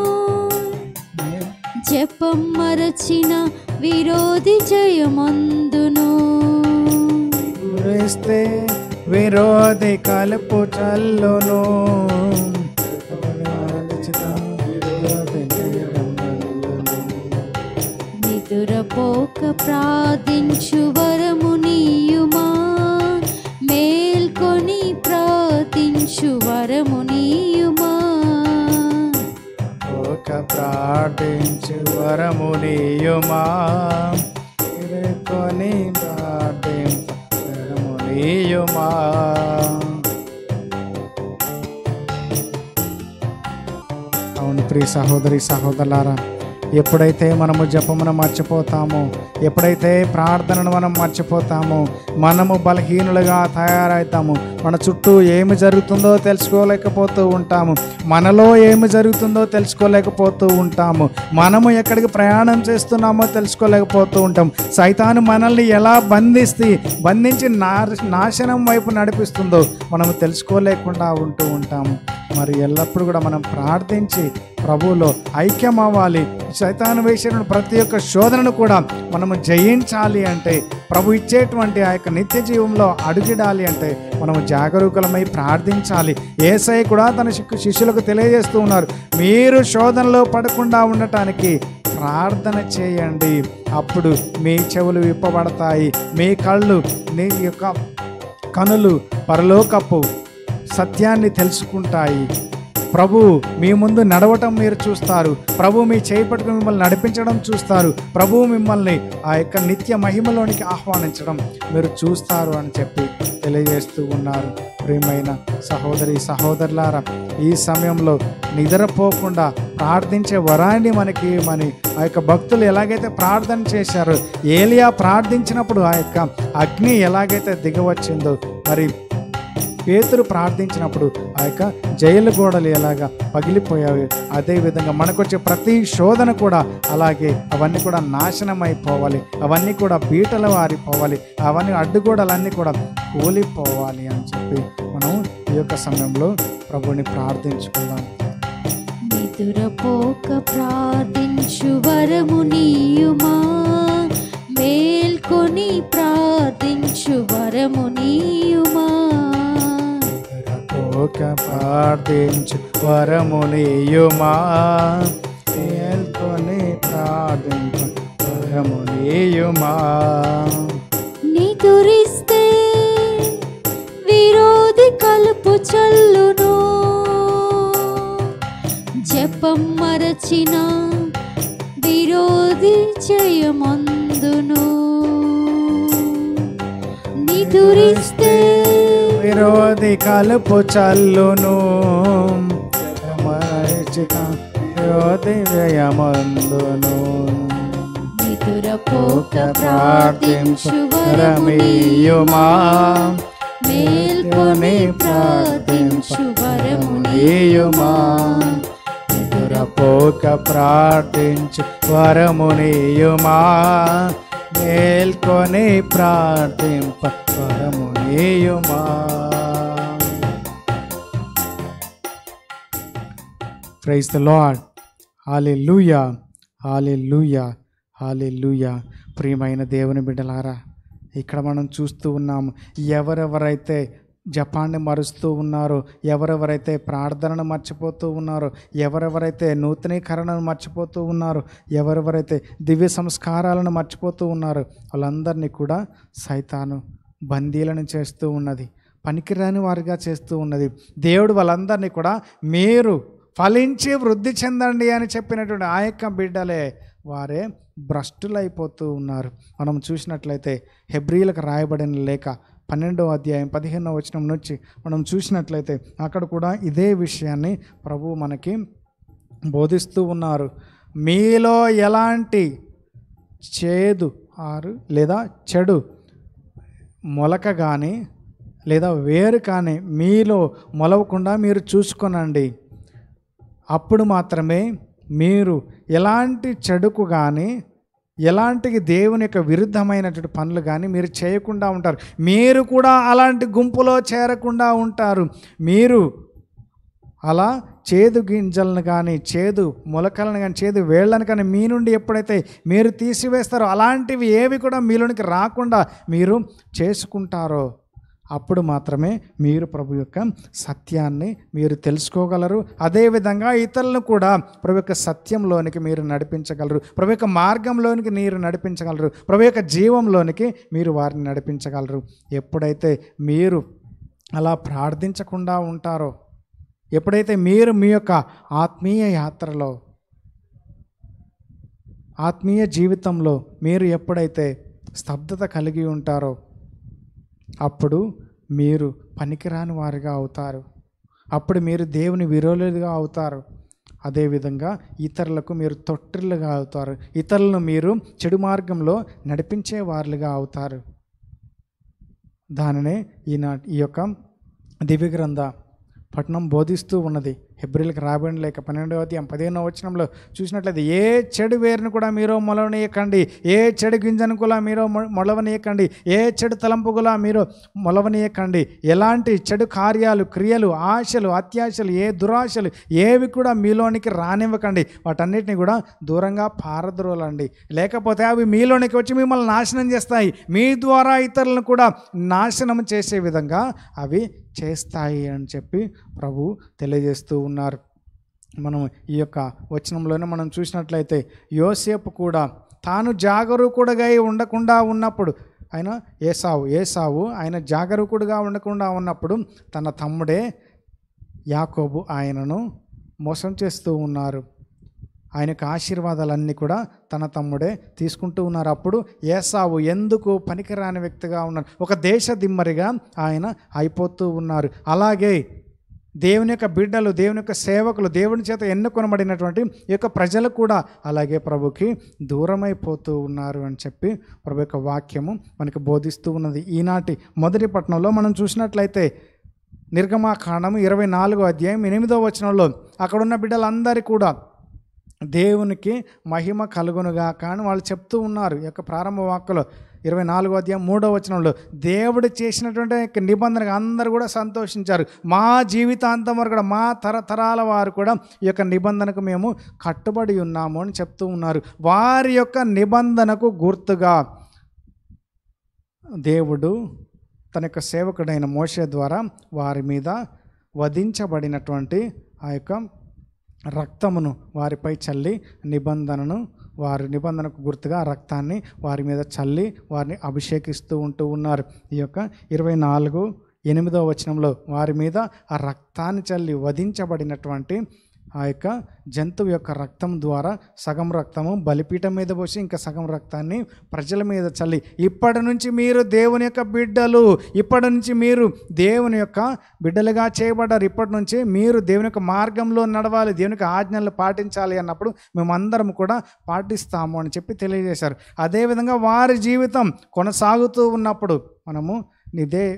జపం మరచిన విరోధి జయమందును కురిస్తే విరోధి కలుపు చల్లును నిదురపోక ప్రార్థించు వరము నీయుమా మేల్కొని ప్రార్థించు వరము నీయుమా ఒక ప్రార్థించు వరము నీయుమా కొని ప్రార్థించు వరము నీయుమా అవును ప్రియ సహోదరి సహోదరులారా ఎప్పుడైతే మనము జపమును మర్చిపోతామో ఎప్పుడైతే ప్రార్థనను మనం మర్చిపోతామో మనము బలహీనులుగా తయారవుతాము మన చుట్టూ ఏమి జరుగుతుందో తెలుసుకోలేకపోతూ ఉంటాము మనలో ఏమి జరుగుతుందో తెలుసుకోలేకపోతూ ఉంటాము మనము ఎక్కడికి ప్రయాణం చేస్తున్నామో తెలుసుకోలేకపోతూ ఉంటాం సైతాను మనల్ని ఎలా బంధిస్తే బంధించి నా నాశనం వైపు నడిపిస్తుందో మనము తెలుసుకోలేకుండా ఉంటూ ఉంటాము మరి ఎల్లప్పుడూ కూడా మనం ప్రార్థించి ప్రభువులో ఐక్యం అవ్వాలి సైతాను వేసిన ప్రతి ఒక్క శోధనను కూడా మనము జయించాలి అంటే ప్రభు ఇచ్చేటువంటి ఆ యొక్క నిత్య జీవంలో అడుగిడాలి అంటే మనము జాగరూకులమై ప్రార్థించాలి ఏసై కూడా తన శిష్యు- శిష్యులకు తెలియజేస్తూ ఉన్నారు మీరు శోధనలో పడకుండా ఉండటానికి ప్రార్థన చేయండి అప్పుడు మీ చెవులు విప్పబడతాయి మీ కళ్ళు నీ యొక్క కనులు పరలోకపు సత్యాన్ని తెలుసుకుంటాయి ప్రభు మీ ముందు నడవటం మీరు చూస్తారు ప్రభు మీ చేయి పట్టుకుని మిమ్మల్ని నడిపించడం చూస్తారు ప్రభు మిమ్మల్ని ఆ యొక్క నిత్య మహిమలోనికి ఆహ్వానించడం మీరు చూస్తారు అని చెప్పి తెలియజేస్తూ ఉన్నారు ప్రియమైన సహోదరి సహోదరులారా ఈ సమయంలో నిద్రపోకుండా ప్రార్థించే వరాన్ని మనకి మన ఆ యొక్క భక్తులు ఎలాగైతే ప్రార్థన చేశారో ఏలియా ప్రార్థించినప్పుడు ఆ యొక్క అగ్ని ఎలాగైతే దిగవచ్చిందో మరి పేతురు ప్రార్థించినప్పుడు ఆ యొక్క జైలు గోడలు ఎలాగా పగిలిపోయావి అదేవిధంగా మనకొచ్చే ప్రతి శోధన కూడా అలాగే అవన్నీ కూడా నాశనం అయిపోవాలి అవన్నీ కూడా బీటలు వారిపోవాలి అవన్నీ అడ్డుగోడలన్నీ కూడా కూలిపోవాలి అని చెప్పి మనం ఈ యొక్క సమయంలో ప్రభుని ప్రార్థించుకుందాం నిదురపోక ప్రార్థించు వరము నీయుమా మేల్కొని ప్రార్థించు వరము నీయుమా ఒక ప్రార్థించు వరమునియుమా మేల్కొని ప్రార్థించు వరమునియుమా నిదురిస్తే విరోధి కలుపు చల్లును జపం మరచిన విరోధి జయమందును నిదురిస్తే విరోధి కలుపు చల్లును మరచిక విరోధి జయమందును నిదురపోక ఒక ప్రార్థించు వరమునియుమా మేల్కొని ప్రార్థించు వరముని నీయుమా నిదురపోక ప్రార్థించు వరమునియుమా మేల్కొని ప్రార్థింప వరమునియుమా praise the Lord hallelujah hallelujah hallelujah ప్రియమైన దేవుని బిడ్డలారా ఇక్కడ మనం చూస్తూ ఉన్నాము ఎవరెవరైతే జపాన్ని మరుస్తూ ఉన్నారో ఎవరెవరైతే ప్రార్థనను మర్చిపోతూ ఉన్నారో ఎవరెవరైతే నూతనీకరణను మర్చిపోతూ ఉన్నారో ఎవరెవరైతే దివ్య సంస్కారాలను మర్చిపోతూ ఉన్నారో వాళ్ళందరినీ కూడా సైతాను బందీలను చేస్తూ ఉన్నది పనికిరాని వారిగా చేస్తూ ఉన్నది దేవుడు వాళ్ళందరినీ కూడా మీరు ఫలించి వృద్ధి చెందండి అని చెప్పినటువంటి ఆ యొక్క బిడ్డలే వారే భ్రష్టులైపోతూ ఉన్నారు మనం చూసినట్లయితే హెబ్రిలకు రాయబడిన లేఖ పన్నెండవ అధ్యాయం పదిహేనవ వచనం నుంచి మనం చూసినట్లయితే అక్కడ కూడా ఇదే విషయాన్ని ప్రభు మనకి బోధిస్తూ ఉన్నారు మీలో ఎలాంటి చేదు ఆరు లేదా చెడు మొలక కానీ లేదా వేరు కానీ మీలో మొలవకుండా మీరు చూసుకొనండి అప్పుడు మాత్రమే మీరు ఎలాంటి చెడుకు కానీ ఎలాంటి దేవుని యొక్క విరుద్ధమైనటువంటి పనులు కానీ మీరు చేయకుండా ఉంటారు మీరు కూడా అలాంటి గుంపులో చేరకుండా ఉంటారు మీరు అలా చేదు గింజలను కానీ చేదు మొలకలను కానీ చేదు వేళ్ళను కానీ మీ నుండి ఎప్పుడైతే మీరు తీసివేస్తారో అలాంటివి ఏవి కూడా మీలోనికి రాకుండా మీరు చేసుకుంటారో అప్పుడు మాత్రమే మీరు ప్రభు యొక్క సత్యాన్ని మీరు తెలుసుకోగలరు అదేవిధంగా ఇతరులను కూడా ప్రభు యొక్క సత్యంలోనికి మీరు నడిపించగలరు ప్రభు యొక్క మార్గంలోనికి మీరు నడిపించగలరు ప్రభు యొక్క జీవంలోనికి మీరు వారిని నడిపించగలరు ఎప్పుడైతే మీరు అలా ప్రార్థించకుండా ఉంటారో ఎప్పుడైతే మీరు మీ యొక్క ఆత్మీయ యాత్రలో ఆత్మీయ జీవితంలో మీరు ఎప్పుడైతే స్తబ్దత కలిగి ఉంటారో అప్పుడు మీరు పనికిరాని వారిగా అవుతారు అప్పుడు మీరు దేవుని విరోధులుగా అవుతారు అదేవిధంగా ఇతరులకు మీరు తొట్టిల్లుగా అవుతారు ఇతరులను మీరు చెడు మార్గంలో నడిపించే వారులుగా అవుతారు దానినే ఈనాటి ఈ యొక్క దివ్య గ్రంథ పట్నం బోధిస్తూ ఉన్నది హెబ్రిల్కి రాబడిన లేక పన్నెండవ అధ్యాయం పదిహేనవ వచనంలో చూసినట్లయితే ఏ చెడు వేరును కూడా మీరు మొలవనీయకండి ఏ చెడు గింజను కూడా మీరు మొ- మొలవనీయకండి ఏ చెడు తలంపు కూడా మీరు మొలవనీయకండి ఎలాంటి చెడు కార్యాలు క్రియలు ఆశలు అత్యాశలు ఏ దురాశలు ఏవి కూడా మీలోనికి రానివ్వకండి వాటన్నిటిని కూడా దూరంగా పారద్రోలండి లేకపోతే అవి మీలోనికి వచ్చి మిమ్మల్ని నాశనం చేస్తాయి మీ ద్వారా ఇతరులను కూడా నాశనం చేసే విధంగా అవి చేస్తాయి అని చెప్పి ప్రభు తెలియజేస్తూ ఉన్నారు మనం ఈ యొక్క వచనంలోనే మనం చూసినట్లయితే యోసేపు కూడా తాను జాగరూకుడుగా ఉండకుండా ఉన్నప్పుడు ఆయన ఏసావు ఏసావు ఆయన జాగరూకుడుగా ఉండకుండా ఉన్నప్పుడు తన తమ్ముడే యాకోబు ఆయనను మోసం చేస్తూ ఉన్నారు ఆయన యొక్క ఆశీర్వాదాలన్నీ కూడా తన తమ్ముడే తీసుకుంటూ ఉన్నారు అప్పుడు ఏసావు ఎందుకు పనికిరాని వ్యక్తిగా ఉన్నారు ఒక దేశ దిమ్మరిగా ఆయన అయిపోతూ ఉన్నారు అలాగే దేవుని యొక్క బిడ్డలు దేవుని యొక్క సేవకులు దేవుని చేత ఎన్నుకొనబడినటువంటి ఈ యొక్క ప్రజలు కూడా అలాగే ప్రభుకి దూరమైపోతూ ఉన్నారు అని చెప్పి ప్రభు యొక్క వాక్యము మనకి బోధిస్తూ ఉన్నది ఈనాటి మొదటి పట్టణంలో మనం చూసినట్లయితే నిర్గమాకాండము ఇరవై నాలుగో అధ్యాయం ఎనిమిదో వచనంలో అక్కడున్న బిడ్డలందరి కూడా దేవునికి మహిమ కలుగునుగా కానీ వాళ్ళు చెప్తూ ఉన్నారు ఈ యొక్క ప్రారంభ వాక్కులో ఇరవై నాలుగో అధ్యాయం మూడో వచనంలో దేవుడు చేసినటువంటి యొక్క నిబంధనకు అందరూ కూడా సంతోషించారు మా జీవితాంతం వరకు కూడా మా తరతరాల వారు కూడా ఈ యొక్క నిబంధనకు మేము కట్టుబడి ఉన్నాము అని చెప్తూ ఉన్నారు వారి యొక్క నిబంధనకు గుర్తుగా దేవుడు తన యొక్క సేవకుడైన మోషే ద్వారా వారి మీద వధించబడినటువంటి ఆ యొక్క రక్తమును వారిపై చల్లి నిబంధనను వారి నిబంధనకు గుర్తుగా ఆ రక్తాన్ని వారి మీద చల్లి వారిని అభిషేకిస్తూ ఉంటూ ఉన్నారు ఈ యొక్క ఇరవై నాలుగు ఎనిమిదో వచనంలో వారి మీద ఆ రక్తాన్ని చల్లి వధించబడినటువంటి ఆ యొక్క జంతువు యొక్క రక్తం ద్వారా సగం రక్తము బలిపీఠం మీద పోసి ఇంకా సగం రక్తాన్ని ప్రజల మీద చల్లి ఇప్పటి నుంచి మీరు దేవుని యొక్క బిడ్డలు ఇప్పటి నుంచి మీరు దేవుని యొక్క బిడ్డలుగా చేయబడ్డారు ఇప్పటి నుంచి మీరు దేవుని యొక్క మార్గంలో నడవాలి దేవుని యొక్క ఆజ్ఞలు పాటించాలి అన్నప్పుడు మేమందరం కూడా పాటిస్తాము అని చెప్పి తెలియజేశారు అదేవిధంగా వారి జీవితం కొనసాగుతూ ఉన్నప్పుడు మనము ఇదే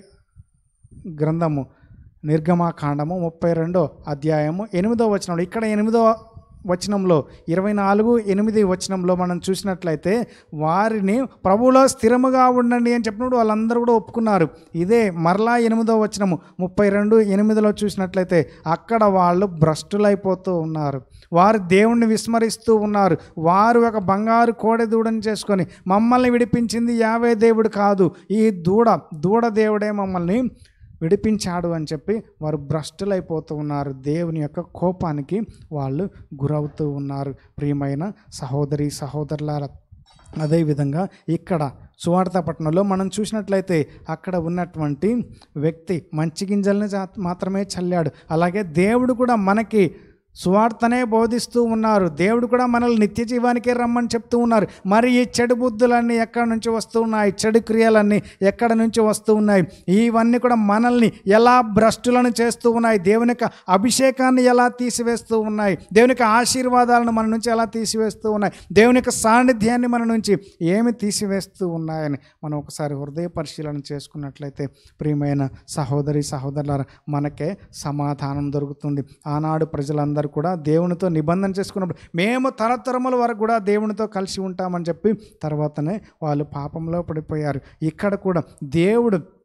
గ్రంథము నిర్గమాకాండము ముప్పై రెండో అధ్యాయము ఎనిమిదో వచనంలో ఇక్కడ ఎనిమిదో వచనంలో ఇరవై నాలుగు ఎనిమిది వచనంలో మనం చూసినట్లయితే వారిని ప్రభువులో స్థిరముగా ఉండండి అని చెప్పినప్పుడు వాళ్ళందరూ కూడా ఒప్పుకున్నారు ఇదే మరలా ఎనిమిదో వచనము ముప్పై రెండు ఎనిమిదిలో చూసినట్లయితే అక్కడ వాళ్ళు భ్రష్టులైపోతూ ఉన్నారు వారు దేవుణ్ణి విస్మరిస్తూ ఉన్నారు వారు ఒక బంగారు కోడె దూడని చేసుకొని మమ్మల్ని విడిపించింది యావే దేవుడు కాదు ఈ దూడ దూడ దేవుడే మమ్మల్ని విడిపించాడు అని చెప్పి వారు భ్రష్టులైపోతూ ఉన్నారు దేవుని యొక్క కోపానికి వాళ్ళు గురవుతూ ఉన్నారు ప్రియమైన సహోదరి సహోదరులార అదేవిధంగా ఇక్కడ సువార్త పట్టణంలో మనం చూసినట్లయితే అక్కడ ఉన్నటువంటి వ్యక్తి మంచి గింజల్ని జా- మాత్రమే చల్లాడు అలాగే దేవుడు కూడా మనకి సువార్తనే బోధిస్తూ ఉన్నారు దేవుడు కూడా మనల్ని నిత్య జీవానికే రమ్మని చెప్తూ ఉన్నారు మరి ఈ చెడు బుద్ధులన్నీ ఎక్కడి నుంచి వస్తూ ఉన్నాయి చెడు క్రియలన్నీ ఎక్కడి నుంచి వస్తూ ఉన్నాయి ఇవన్నీ కూడా మనల్ని ఎలా భ్రష్టులను చేస్తూ ఉన్నాయి దేవుని యొక్క అభిషేకాన్ని ఎలా తీసివేస్తూ ఉన్నాయి దేవుని యొక్క ఆశీర్వాదాలను మన నుంచి ఎలా తీసివేస్తూ ఉన్నాయి దేవుని యొక్క సాన్నిధ్యాన్ని మన నుంచి ఏమి తీసివేస్తూ ఉన్నాయని మనం ఒకసారి హృదయ పరిశీలన చేసుకున్నట్లయితే ప్రియమైన సహోదరి సహోదరులారా మనకే సమాధానం దొరుకుతుంది ఆనాడు ప్రజలందరూ కూడా దేవునితో నిబంధన చేసుకున్నప్పుడు మేము తరతరముల వరకు కూడా దేవునితో కలిసి ఉంటామని చెప్పి తర్వాతనే వాళ్ళు పాపంలో పడిపోయారు ఇక్కడ కూడా దేవుడు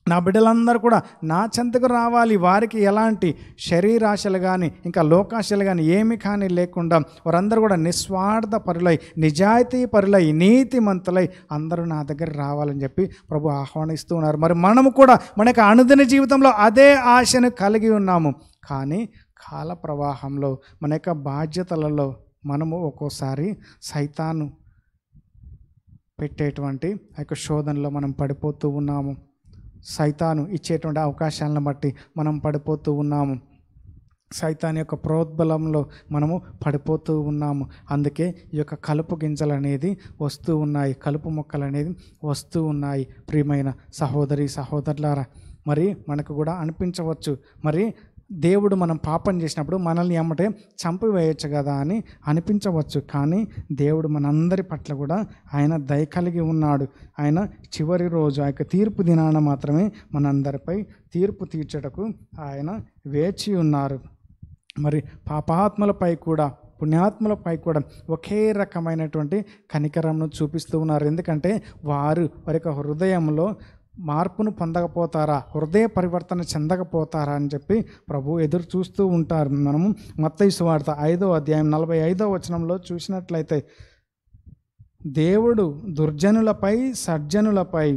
నా బిడ్డలందరూ కూడా నా చెంతకు రావాలి వారికి ఎలాంటి శరీరాశలు కానీ ఇంకా లోకాశలు కానీ ఏమి కానీ లేకుండా వారందరూ కూడా నిస్వార్థ పరులై నిజాయితీ పరులై నీతిమంతులై అందరూ నా దగ్గర రావాలని చెప్పి ప్రభు ఆహ్వానిస్తూ ఉన్నారు మరి మనము కూడా మన యొక్క అనుదిన జీవితంలో అదే ఆశను కలిగి ఉన్నాము కానీ కాల ప్రవాహంలో మన యొక్క బాధ్యతలలో మనము ఒక్కోసారి సైతాను పెట్టేటువంటి ఆ యొక్క శోధనలో మనం పడిపోతూ ఉన్నాము సైతాను ఇచ్చేటువంటి అవకాశాలను బట్టి మనం పడిపోతూ ఉన్నాము సైతాన్ యొక్క ప్రోద్బలంలో మనము పడిపోతూ ఉన్నాము అందుకే ఈ యొక్క కలుపు గింజలు అనేది వస్తూ ఉన్నాయి కలుపు మొక్కలు అనేది వస్తూ ఉన్నాయి ప్రియమైన సహోదరి సహోదరులారా మరి మనకు కూడా అనిపించవచ్చు మరి దేవుడు మనం పాపం చేసినప్పుడు మనల్ని ఎమ్మటే చంపివేయచ్చు కదా అని అనిపించవచ్చు కానీ దేవుడు మనందరి పట్ల కూడా ఆయన దయ కలిగి ఉన్నాడు ఆయన చివరి రోజు ఆ యొక్క తీర్పు దినాన మాత్రమే మనందరిపై తీర్పు తీర్చటకు ఆయన వేచి ఉన్నారు మరి పాపాత్మలపై కూడా పుణ్యాత్మలపై కూడా ఒకే రకమైనటువంటి కనికరంను చూపిస్తూ ఉన్నారు ఎందుకంటే వారు వారి యొక్క హృదయంలో మార్పును పొందకపోతారా హృదయ పరివర్తన చెందకపోతారా అని చెప్పి ప్రభు ఎదురు చూస్తూ ఉంటారు మనము మత్తయి సువార్త ఐదో అధ్యాయం నలభై ఐదో వచనంలో చూసినట్లయితే దేవుడు దుర్జనులపై సజ్జనులపై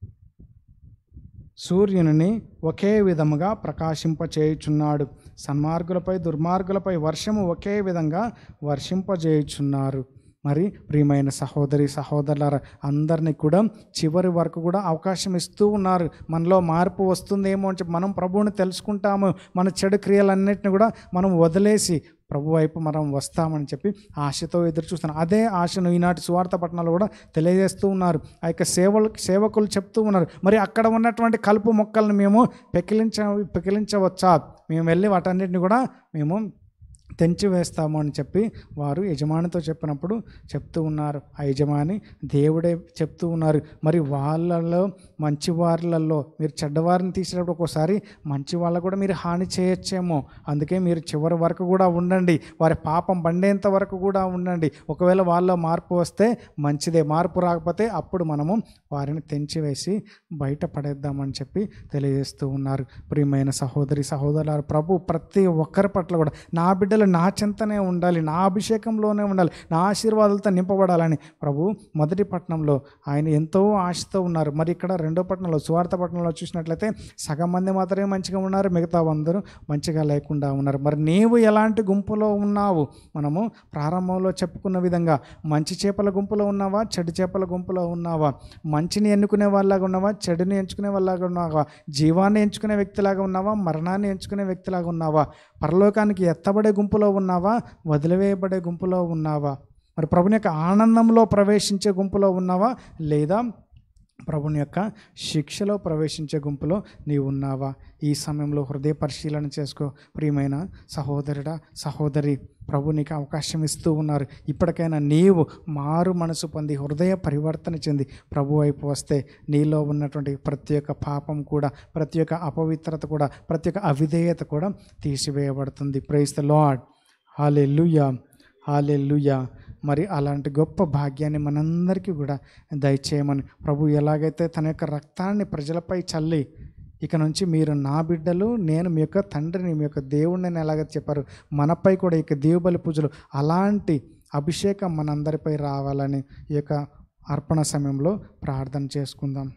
సూర్యుని ఒకే విధముగా ప్రకాశింపచేయుచున్నాడు సన్మార్గులపై దుర్మార్గులపై వర్షము ఒకే విధంగా వర్షింపజేయుచున్నారు మరి ప్రియమైన సహోదరి సహోదరులారా అందరినీ కూడా చివరి వరకు కూడా అవకాశం ఇస్తూ ఉన్నారు మనలో మార్పు వస్తుందేమో అని చెప్పి మనం ప్రభువుని తెలుసుకుంటాము మన చెడు క్రియలన్నిటిని కూడా మనం వదిలేసి ప్రభు వైపు మనం వస్తామని చెప్పి ఆశతో ఎదురు చూస్తున్నాం అదే ఆశను ఈనాటి సువార్త పట్టణాలు కూడా తెలియజేస్తూ ఉన్నారు ఆ యొక్క సేవలు సేవకులు చెప్తూ ఉన్నారు మరి అక్కడ ఉన్నటువంటి కలుపు మొక్కలను మేము పెకిలించ పెకిలించవచ్చా మేము వెళ్ళి వాటన్నిటిని కూడా మేము తెంచి వేస్తాము అని చెప్పి వారు యజమానితో చెప్పినప్పుడు చెప్తూ ఉన్నారు ఆ యజమాని దేవుడే చెప్తూ ఉన్నారు మరి వాళ్ళలో మంచి వారిలలో మీరు చెడ్డవారిని తీసేటప్పుడు ఒక్కోసారి మంచి వాళ్ళకు కూడా మీరు హాని చేయొచ్చేమో అందుకే మీరు చివరి వరకు కూడా ఉండండి వారి పాపం పండేంత వరకు కూడా ఉండండి ఒకవేళ వాళ్ళలో మార్పు వస్తే మంచిదే మార్పు రాకపోతే అప్పుడు మనము వారిని తెంచివేసి బయట పడేద్దామని చెప్పి తెలియజేస్తూ ఉన్నారు ప్రియమైన సహోదరి సహోదరులారు ప్రభు ప్రతి ఒక్కరి పట్ల కూడా నా బిడ్డలు నా చెంతనే ఉండాలి నా అభిషేకంలోనే ఉండాలి నా ఆశీర్వాదాలతో నింపబడాలని ప్రభు మొదటి పట్టణంలో ఆయన ఎంతో ఆశతో ఉన్నారు మరి ఇక్కడ రెండో పట్టణంలో సువార్త పట్టణంలో చూసినట్లయితే సగం మంది మాత్రమే మంచిగా ఉన్నారు మిగతా అందరూ మంచిగా లేకుండా ఉన్నారు మరి నీవు ఎలాంటి గుంపులో ఉన్నావు మనము ప్రారంభంలో చెప్పుకున్న విధంగా మంచి చేపల గుంపులో ఉన్నావా చెడు చేపల గుంపులో ఉన్నావా మంచిని ఎన్నుకునే వాళ్ళగా ఉన్నావా చెడుని ఎంచుకునే వాళ్ళగా ఉన్నావా జీవాన్ని ఎంచుకునే వ్యక్తిలాగా ఉన్నావా మరణాన్ని ఎంచుకునే వ్యక్తిలాగా ఉన్నావా పరలోకానికి ఎత్తబడే గుంపులో ఉన్నావా వదిలివేయబడే గుంపులో ఉన్నావా మరి ప్రభుని యొక్క ఆనందంలో ప్రవేశించే గుంపులో ఉన్నావా లేదా ప్రభుని యొక్క శిక్షలో ప్రవేశించే గుంపులో నీవు ఉన్నావా ఈ సమయంలో హృదయ పరిశీలన చేసుకో ప్రియమైన సహోదరుడా సహోదరి ప్రభు నీకు అవకాశం ఇస్తూ ఉన్నారు ఇప్పటికైనా నీవు మారు మనసు పొంది హృదయ పరివర్తన చెంది ప్రభు వైపు వస్తే నీలో ఉన్నటువంటి ప్రతి ఒక్క పాపం కూడా ప్రతి ఒక్క అపవిత్రత కూడా ప్రతి ఒక్క అవిధేయత కూడా తీసివేయబడుతుంది praise the Lord hallelujah hallelujah మరి అలాంటి గొప్ప భాగ్యాన్ని మనందరికీ కూడా దయచేయమని ప్రభు ఎలాగైతే తన యొక్క రక్తాన్ని ప్రజలపై చల్లి ఇక నుంచి మీరు నా బిడ్డలు నేను మీ యొక్క తండ్రిని మీ యొక్క దేవుడిని అని ఎలాగైతే చెప్పారు మనపై కూడా ఇక దేవుబలి పూజలు అలాంటి అభిషేకం మనందరిపై రావాలని ఈ యొక్క అర్పణ సమయంలో ప్రార్థన చేసుకుందాం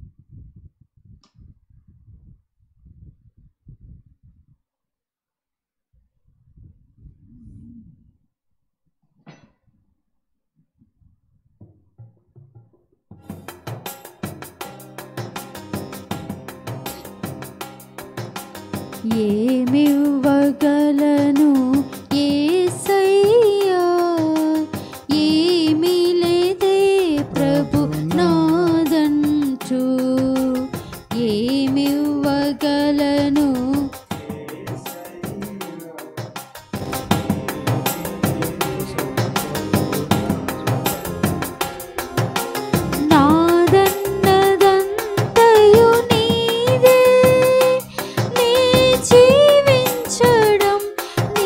ఏమివ్వగలను ఏసయ్యా ఏమీ లేదే ప్రభు నాదంచు ఏమివ్వగలను నాదన్నదంతయు నీదే నీ జీవించడం నీ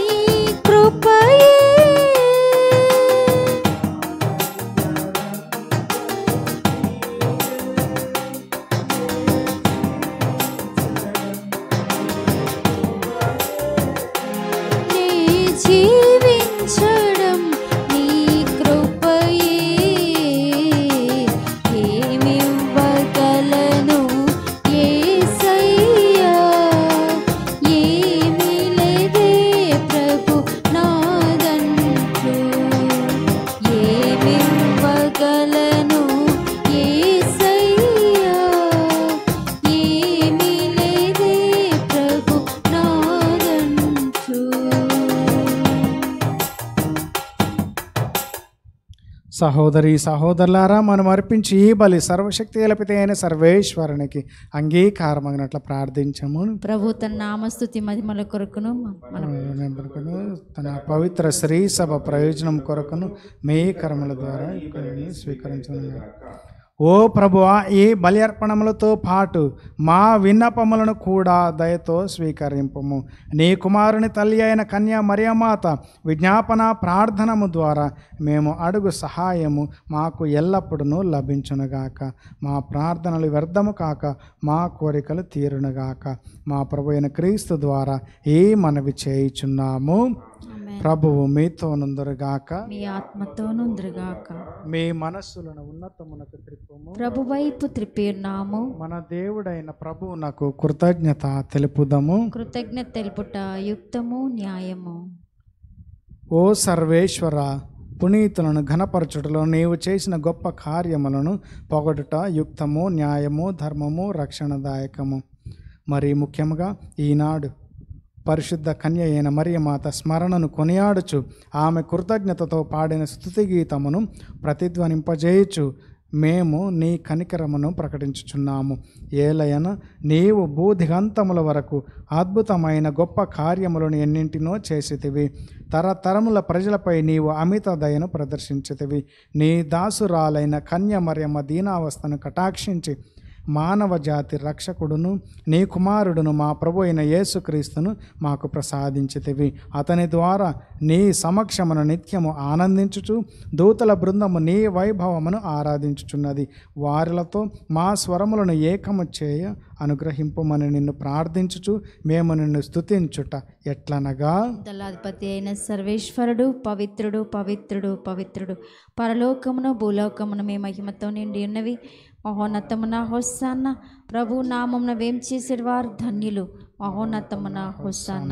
సహోదరి సహోదరులారా మనం అర్పించి ఈ బలి సర్వశక్తి గలపితే అయిన సర్వేశ్వరునికి అంగీకారమగినట్లు ప్రార్థించము ప్రభు తన నామస్తుతి మహిమల కొరకును మన నెంబర్కును తన పవిత్ర శ్రీ సభ ప్రయోజనం కొరకును మీ కర్మల ద్వారా ఇక్కడిని స్వీకరించను ఓ ప్రభువా ఈ బలి అర్పణములతో పాటు మా విన్నపములను కూడా దయతో స్వీకరింపము నీ కుమారుని తల్లి అయిన కన్యా మరియమాత విజ్ఞాపన ప్రార్థనము ద్వారా మేము అడుగు సహాయము మాకు ఎల్లప్పుడూ లభించునుగాక మా ప్రార్థనలు వ్యర్థము కాక మా కోరికలు తీరునుగాక మా ప్రభు అయిన క్రీస్తు ద్వారా ఈ మనవి చేయుచున్నాము ఆమేన్. ప్రభువు మీతో నుందురుగాక మీ ఆత్మతోనుంద్రుగాక మీ మనస్సులను ఉన్నతమునకు త్రిప్పుము ప్రభు వైపు త్రిప్పి ఉన్నాము మన దేవుడైన ప్రభువునకు కృతజ్ఞత తెలుపుదము కృతజ్ఞత తెలుపుట యుక్తము న్యాయము ఓ సర్వేశ్వర పునీతులను ఘనపరచుటలో నీవు చేసిన గొప్ప కార్యములను పొగడుట యుక్తము న్యాయము ధర్మము రక్షణదాయకము మరి ముఖ్యంగా ఈనాడు పరిశుద్ధ కన్య అయిన మరియమాత స్మరణను కొనియాడుచు ఆమె కృతజ్ఞతతో పాడిన స్థుతి గీతమును ప్రతిధ్వనింపజేయచు మేము నీ కనికరమును ప్రకటించుచున్నాము ఏలయన నీవు భూదిగంతముల వరకు అద్భుతమైన గొప్ప కార్యములను ఎన్నింటినో చేసితివి తరతరముల ప్రజలపై నీవు అమిత దయను ప్రదర్శించితివి నీ దాసురాలైన కన్య మరియమ్మ దీనావస్థను కటాక్షించి మానవ జాతి రక్షకుడును నీ కుమారుడును మా ప్రభు అయిన యేసుక్రీస్తును మాకు ప్రసాదించితివి అతని ద్వారా నీ సమక్షమును నిత్యము ఆనందించుచు దూతల బృందము నీ వైభవమును ఆరాధించుచున్నది వారిలతో మా స్వరములను ఏకము చేయ అనుగ్రహింపమని నిన్ను ప్రార్థించుచు మేము నిన్ను స్తుతించుట ఎట్లనగా దళాధిపతి అయిన సర్వేశ్వరుడు పవిత్రుడు పవిత్రుడు పవిత్రుడు పరలోకమును భూలోకమును మీ మహిమతో నిండి ఉన్నవి మహోన్నతమున హొస్సాన్న ప్రభు నామమున వేం చేసేవారు వారు ధన్యులు మహోన్నతమున హొస్సాన్న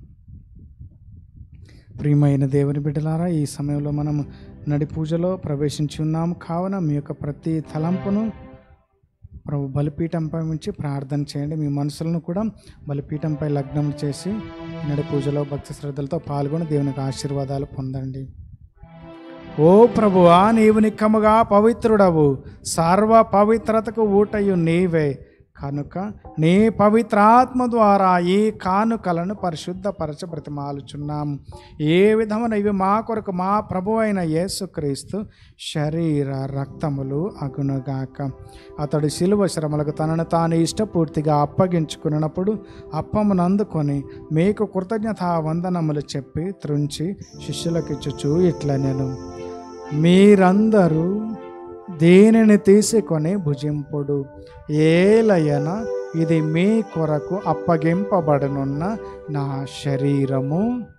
ప్రియమైన దేవుని బిడ్డలారా ఈ సమయంలో మనం నడి పూజలో ప్రవేశించి ఉన్నాము కావున మీ యొక్క ప్రతి తలంపును ప్రభు బలిపీఠంపై ఉంచి ప్రార్థన చేయండి మీ మనసులను కూడా బలిపీఠంపై లగ్నం చేసి నడి పూజలో భక్తి శ్రద్ధలతో పాల్గొని దేవునికి ఆశీర్వాదాలు పొందండి ఓ ప్రభువా నీవు నిక్కముగా పవిత్రుడవు సర్వ పవిత్రతకు ఊటయు నీవే కనుక నీ పవిత్రాత్మ ద్వారా ఈ కానుకలను పరిశుద్ధపరచ బ్రతిమాలుచున్నాము ఏ విధమున ఇవి మా కొరకు మా ప్రభు అయిన యేసుక్రీస్తు శరీర రక్తములు అగునుగాక అతడు శిలువ శ్రమలకు తనను తాను ఇష్టపూర్తిగా అప్పగించుకున్నప్పుడు అప్పమును అందుకొని మీకు కృతజ్ఞతా వందనములు చెప్పి త్రుంచి శిష్యులకిచ్చుచు ఇట్లా నేను మీరందరూ దీనిని తీసుకొని భుజింపుడు ఏలయన ఇది మీ కొరకు అప్పగింపబడనున్న నా శరీరము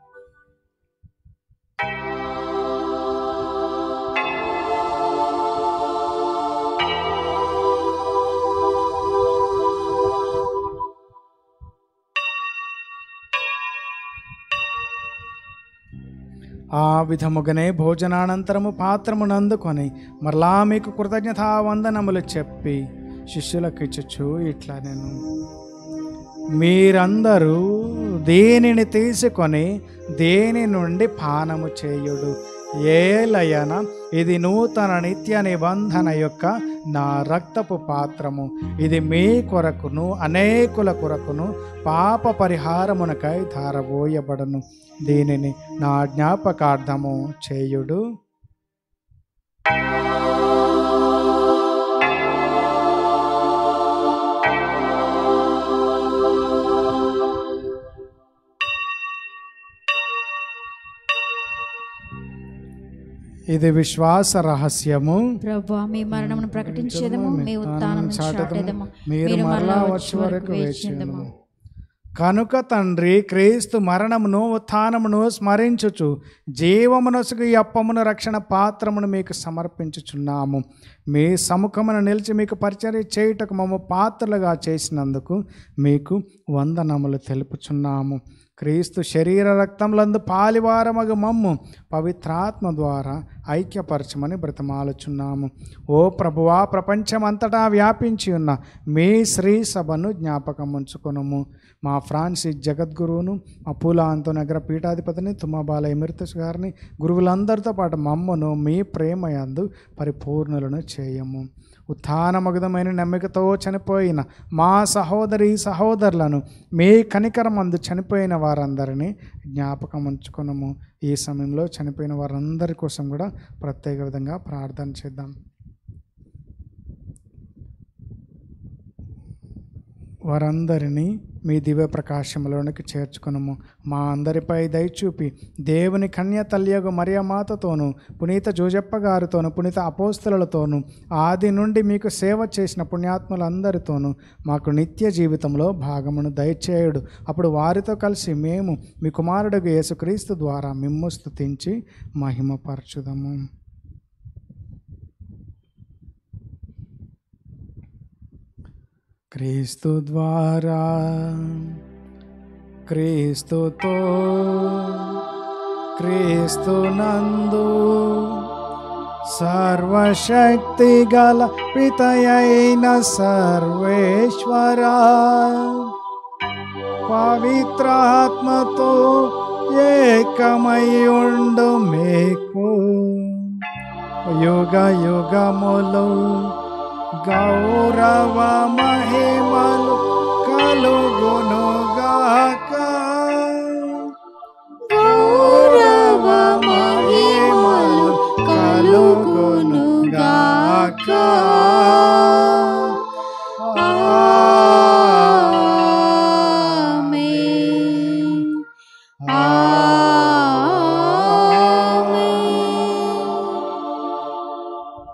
ఆ విధముగానే భోజనానంతరము పాత్రమును అందుకొని మరలా మీకు కృతజ్ఞతా వందనములు చెప్పి శిష్యులకు ఇచ్చచ్చు ఇట్లా నేను మీరందరూ దేనిని తీసుకొని దేని నుండి పానము చేయుడు ఏలయన ఇది నూతన నిత్య నిబంధన యొక్క నా రక్తపు పాత్రము ఇది మీ కొరకును అనేకుల కొరకును పాప పరిహారమునకై ధారబోయబడను దీనిని నా జ్ఞాపకార్థము చేయుడు ఇది విశ్వాస రహస్యము ప్రభు మీ మరణమును ప్రకటించేదము మీ ఉత్థానమును చాటేదము మీరు మరలా వచ్చే వరకు వేచిందము కనుక తండ్రి క్రీస్తు మరణమును ఉత్థానమును స్మరించుచు జీవమునసుకు ఈ అప్పమును రక్షణ పాత్రమును మీకు సమర్పించుచున్నాము మీ సముఖమును నిలిచి మీకు పరిచర్య చేయుటకు మమ్మ పాత్రలుగా చేసినందుకు మీకు వందనములు తెలుపుచున్నాము క్రీస్తు శరీర రక్తములందు పాలివారమగు మమ్ము పవిత్రాత్మ ద్వారా ఐక్యపరచమని బ్రతమాలుచున్నాము ఓ ప్రభువా ప్రపంచమంతటా వ్యాపించి ఉన్న మీ శ్రీ సభను జ్ఞాపకం ఉంచుకొనుము మా ఫ్రాన్సిస్ జగద్గురువును మా పూల అంతోనగర పీఠాధిపతిని తుమ్మబాల ఎమిరితస్ గారిని గురువులందరితో పాటు మమ్మను మీ ప్రేమయందు పరిపూర్ణులను చేయము ఉత్థానమగుదమైన నమ్మికతో చనిపోయిన మా సహోదరి సహోదరులను మీ కనికరమందు చనిపోయిన వారందరినీ జ్ఞాపకం ఉంచుకున్నాము ఈ సమయంలో చనిపోయిన వారందరి కోసం కూడా ప్రత్యేక విధంగా ప్రార్థన చేద్దాం వారందరినీ మీ దివ్య ప్రకాశంలోనికి చేర్చుకునము మా అందరిపై దయచూపి దేవుని కన్య తల్లియగు మరియమాతతోనూ పునీత జోజప్ప గారితోనూ పునీత అపోస్తులతోనూ ఆది నుండి మీకు సేవ చేసిన పుణ్యాత్ములందరితోనూ మాకు నిత్య జీవితంలో భాగమును దయచేయుడు అప్పుడు వారితో కలిసి మేము మీ కుమారుడు యేసుక్రీస్తు ద్వారా మిమ్ము స్తుతించి మహిమపరచుదము క్రీస్తు ద్వారా క్రీస్తుతో క్రీస్తు నందు సర్వశక్తి గల పితయైన సర్వేశ్వర పవిత్రాత్మతో ఏకమయుండు మీకు యుగ యుగములు గౌరవ మహిమలు కలుగునుగాక గౌరవ మహిమలు కలుగునుగాక ఆమేన్. ఆమేన్.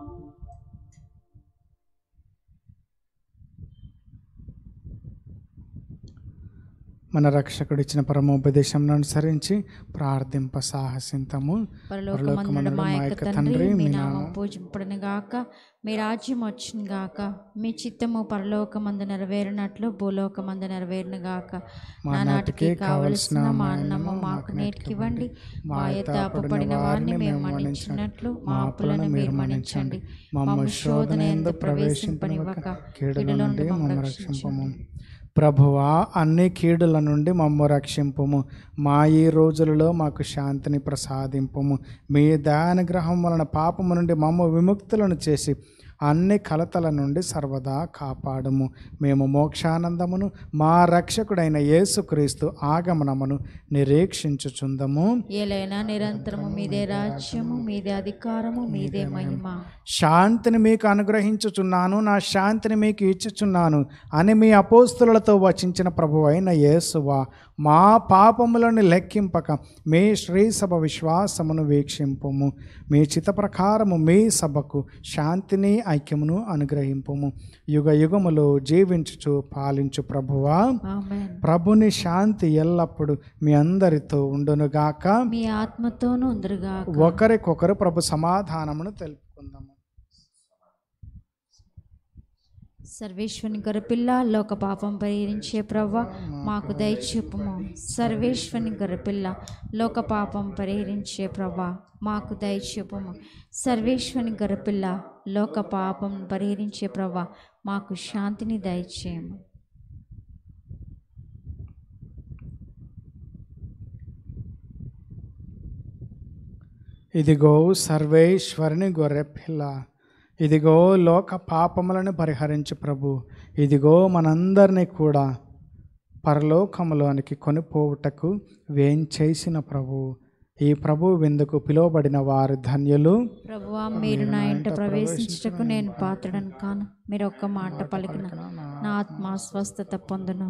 మన రక్షకుడు ఇచ్చిన పరమోపదేశం అనుసరించి ప్రార్థింప సాహసింతము పరలోకమందున మా యొక్క తండ్రి మీ నామం పూజింపడను గాక మీ రాజ్యం వచ్చును గాక మీ చిత్తము పరలోకమందు నెరవేరినట్లు భూలోకమందు నెరవేరును గాక నా నాటికి కావలసిన మా అన్నము మాకు నేటికివ్వండి మా యొక్క అప్పుపడిన వారిని మేము మన్నించినట్లు మా అప్పులను మీరు మన్నించండి మమ్మ శోధన ఎందు ప్రవేశింపనివ్వక కీడుల నుండి మమ్మల్ని రక్షింపము ప్రభువా అన్ని కీడుల నుండి మమ్ము రక్షింపుము మా ఈ రోజులలో మాకు శాంతిని ప్రసాదింపుము మీ దయానుగ్రహం వలన పాపము నుండి మమ్మ విముక్తులను చేసి అన్ని కలతల నుండి సర్వదా కాపాడుము మేము మోక్షానందమును మా రక్షకుడైన యేసుక్రీస్తు ఆగమనమును నిరీక్షించుచుందము ఏలైనా నిరంతరము మీదే రాజ్యము మీదే అధికారము మీదే మహిమ శాంతిని మీకు అనుగ్రహించుచున్నాను నా శాంతిని మీకు ఇచ్చుచున్నాను అని మీ అపోస్తులతో వచించిన ప్రభు అయిన యేసువా మా పాపములను లెక్కింపక మీ శ్రీ సభ విశ్వాసమును వీక్షింపుము మీ చిత్త ప్రకారము మీ సభకు శాంతిని ఐక్యమును అనుగ్రహింపుము యుగ యుగములు జీవించుచు పాలించు ప్రభువా ఆమేన్ ప్రభుని శాంతి ఎల్లప్పుడూ మీ అందరితో ఉండునుగాక మీ ఆత్మతోనూ ఉందరుగా ఒకరికొకరు ప్రభు సమాధానమును తెలుపుకుందాము సర్వేశ్వని గొర్రెపిల్ల లోక పాపం పరిహరించే ప్రవ్వ మాకు దయచూపుము సర్వేశ్వని గొర్రెపిల్ల లోక పాపం పరిహరించే ప్రవ్వ మాకు దయచూపుము సర్వేశ్వని గొర్రెపిల్ల లోక పాపం పరిహరించే ప్రవ్వ మాకు శాంతిని దయచేయము ఇదిగో సర్వేశ్వరుని గొర్రెపిల్ల ఇదిగో లోక పాపములను పరిహరించు ప్రభు ఇదిగో మనందరినీ కూడా పరలోకములోనికి కొనిపోవుటకు వేంచేసిన ప్రభు ఈ ప్రభు విందుకు పిలువబడిన వారు ధన్యులు ప్రభువా మీరు నా ఇంట ప్రవేశించటకు నేను పాత్రడను కాను మీరు ఒక్క మాట పలికిన నా ఆత్మ స్వస్థత పొందును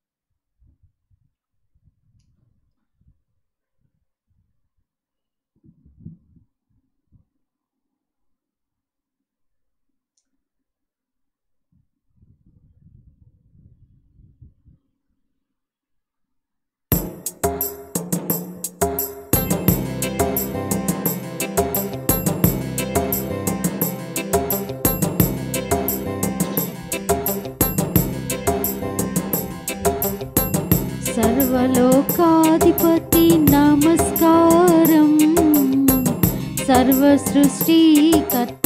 సర్వలోకాధిపతి నమస్కారం సర్వ సృష్టికర్త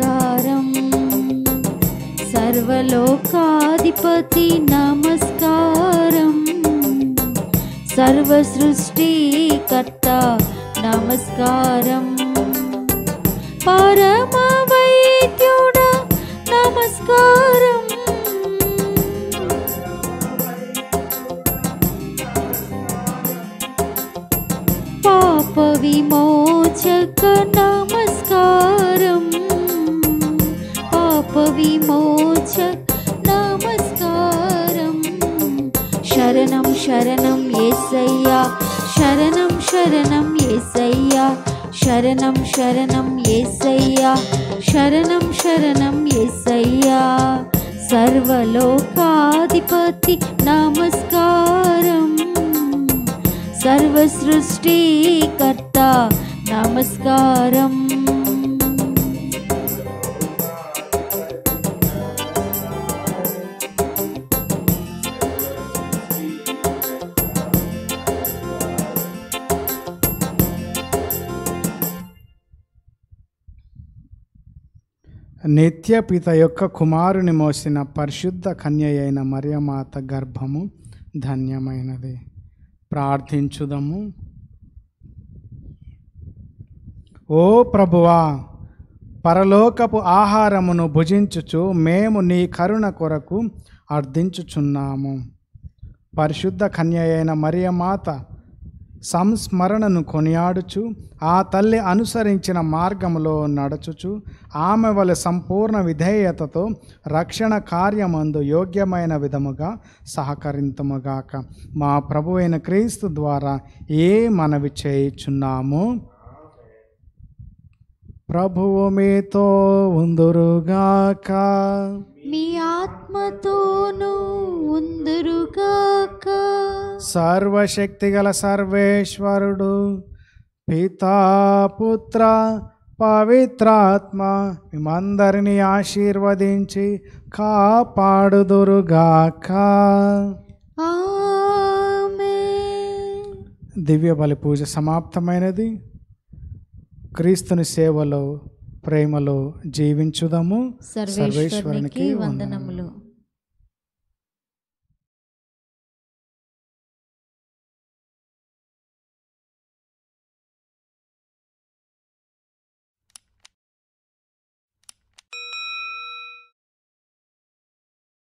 నమస్కారం సర్వలోకాధిపతి నమస్కారం సర్వ సృష్టికర్త నమస్కారం పరమ వైద్యుడా నమస్కారం పాప విమోచక నమస్కారం పాప విమోచక నమస్కారం శరణం శరణం ఏసయ్యా శరణం శరణం ఏసయ్యా శరణం శరణం ఏసయ్యా శరణం శరణం ఏసయ్యా సర్వలోకాధిపతి నమస్కారం సర్వ సృష్టికర్త నమస్కారం నిత్య పిత యొక్క కుమారుని మోసిన పరిశుద్ధ కన్య అయిన మరియమాత గర్భము ధన్యమైనది ప్రార్థించుదము ఓ ప్రభువా పరలోకపు ఆహారమును భుజించుచు మేము నీ కరుణ కొరకు అర్థించుచున్నాము పరిశుద్ధ కన్య అయిన మరియమాత సంస్మరణను కొనియాడుచు ఆ తల్లి అనుసరించిన మార్గములో నడుచుచు ఆమె వలె సంపూర్ణ విధేయతతో రక్షణ కార్యమందు యోగ్యమైన విధముగా సహకరింతముగాక మా ప్రభు అయిన క్రీస్తు ద్వారా ఏ మనవి చేయుచున్నాము ప్రభువు మీతో ఉందురుగాక మీ ఆత్మతోనూ ఉందురుగాక సర్వశక్తిగల సర్వేశ్వరుడు పితా పుత్ర పవిత్రాత్మ మిమ్మందరినీ ఆశీర్వదించి కాపాడుదురుగాక ఆమేన్ దివ్య బలి పూజ సమాప్తమైనది క్రీస్తుని సేవలో ప్రేమలో జీవించుదాము సర్వేశ్వరునికి వందనములు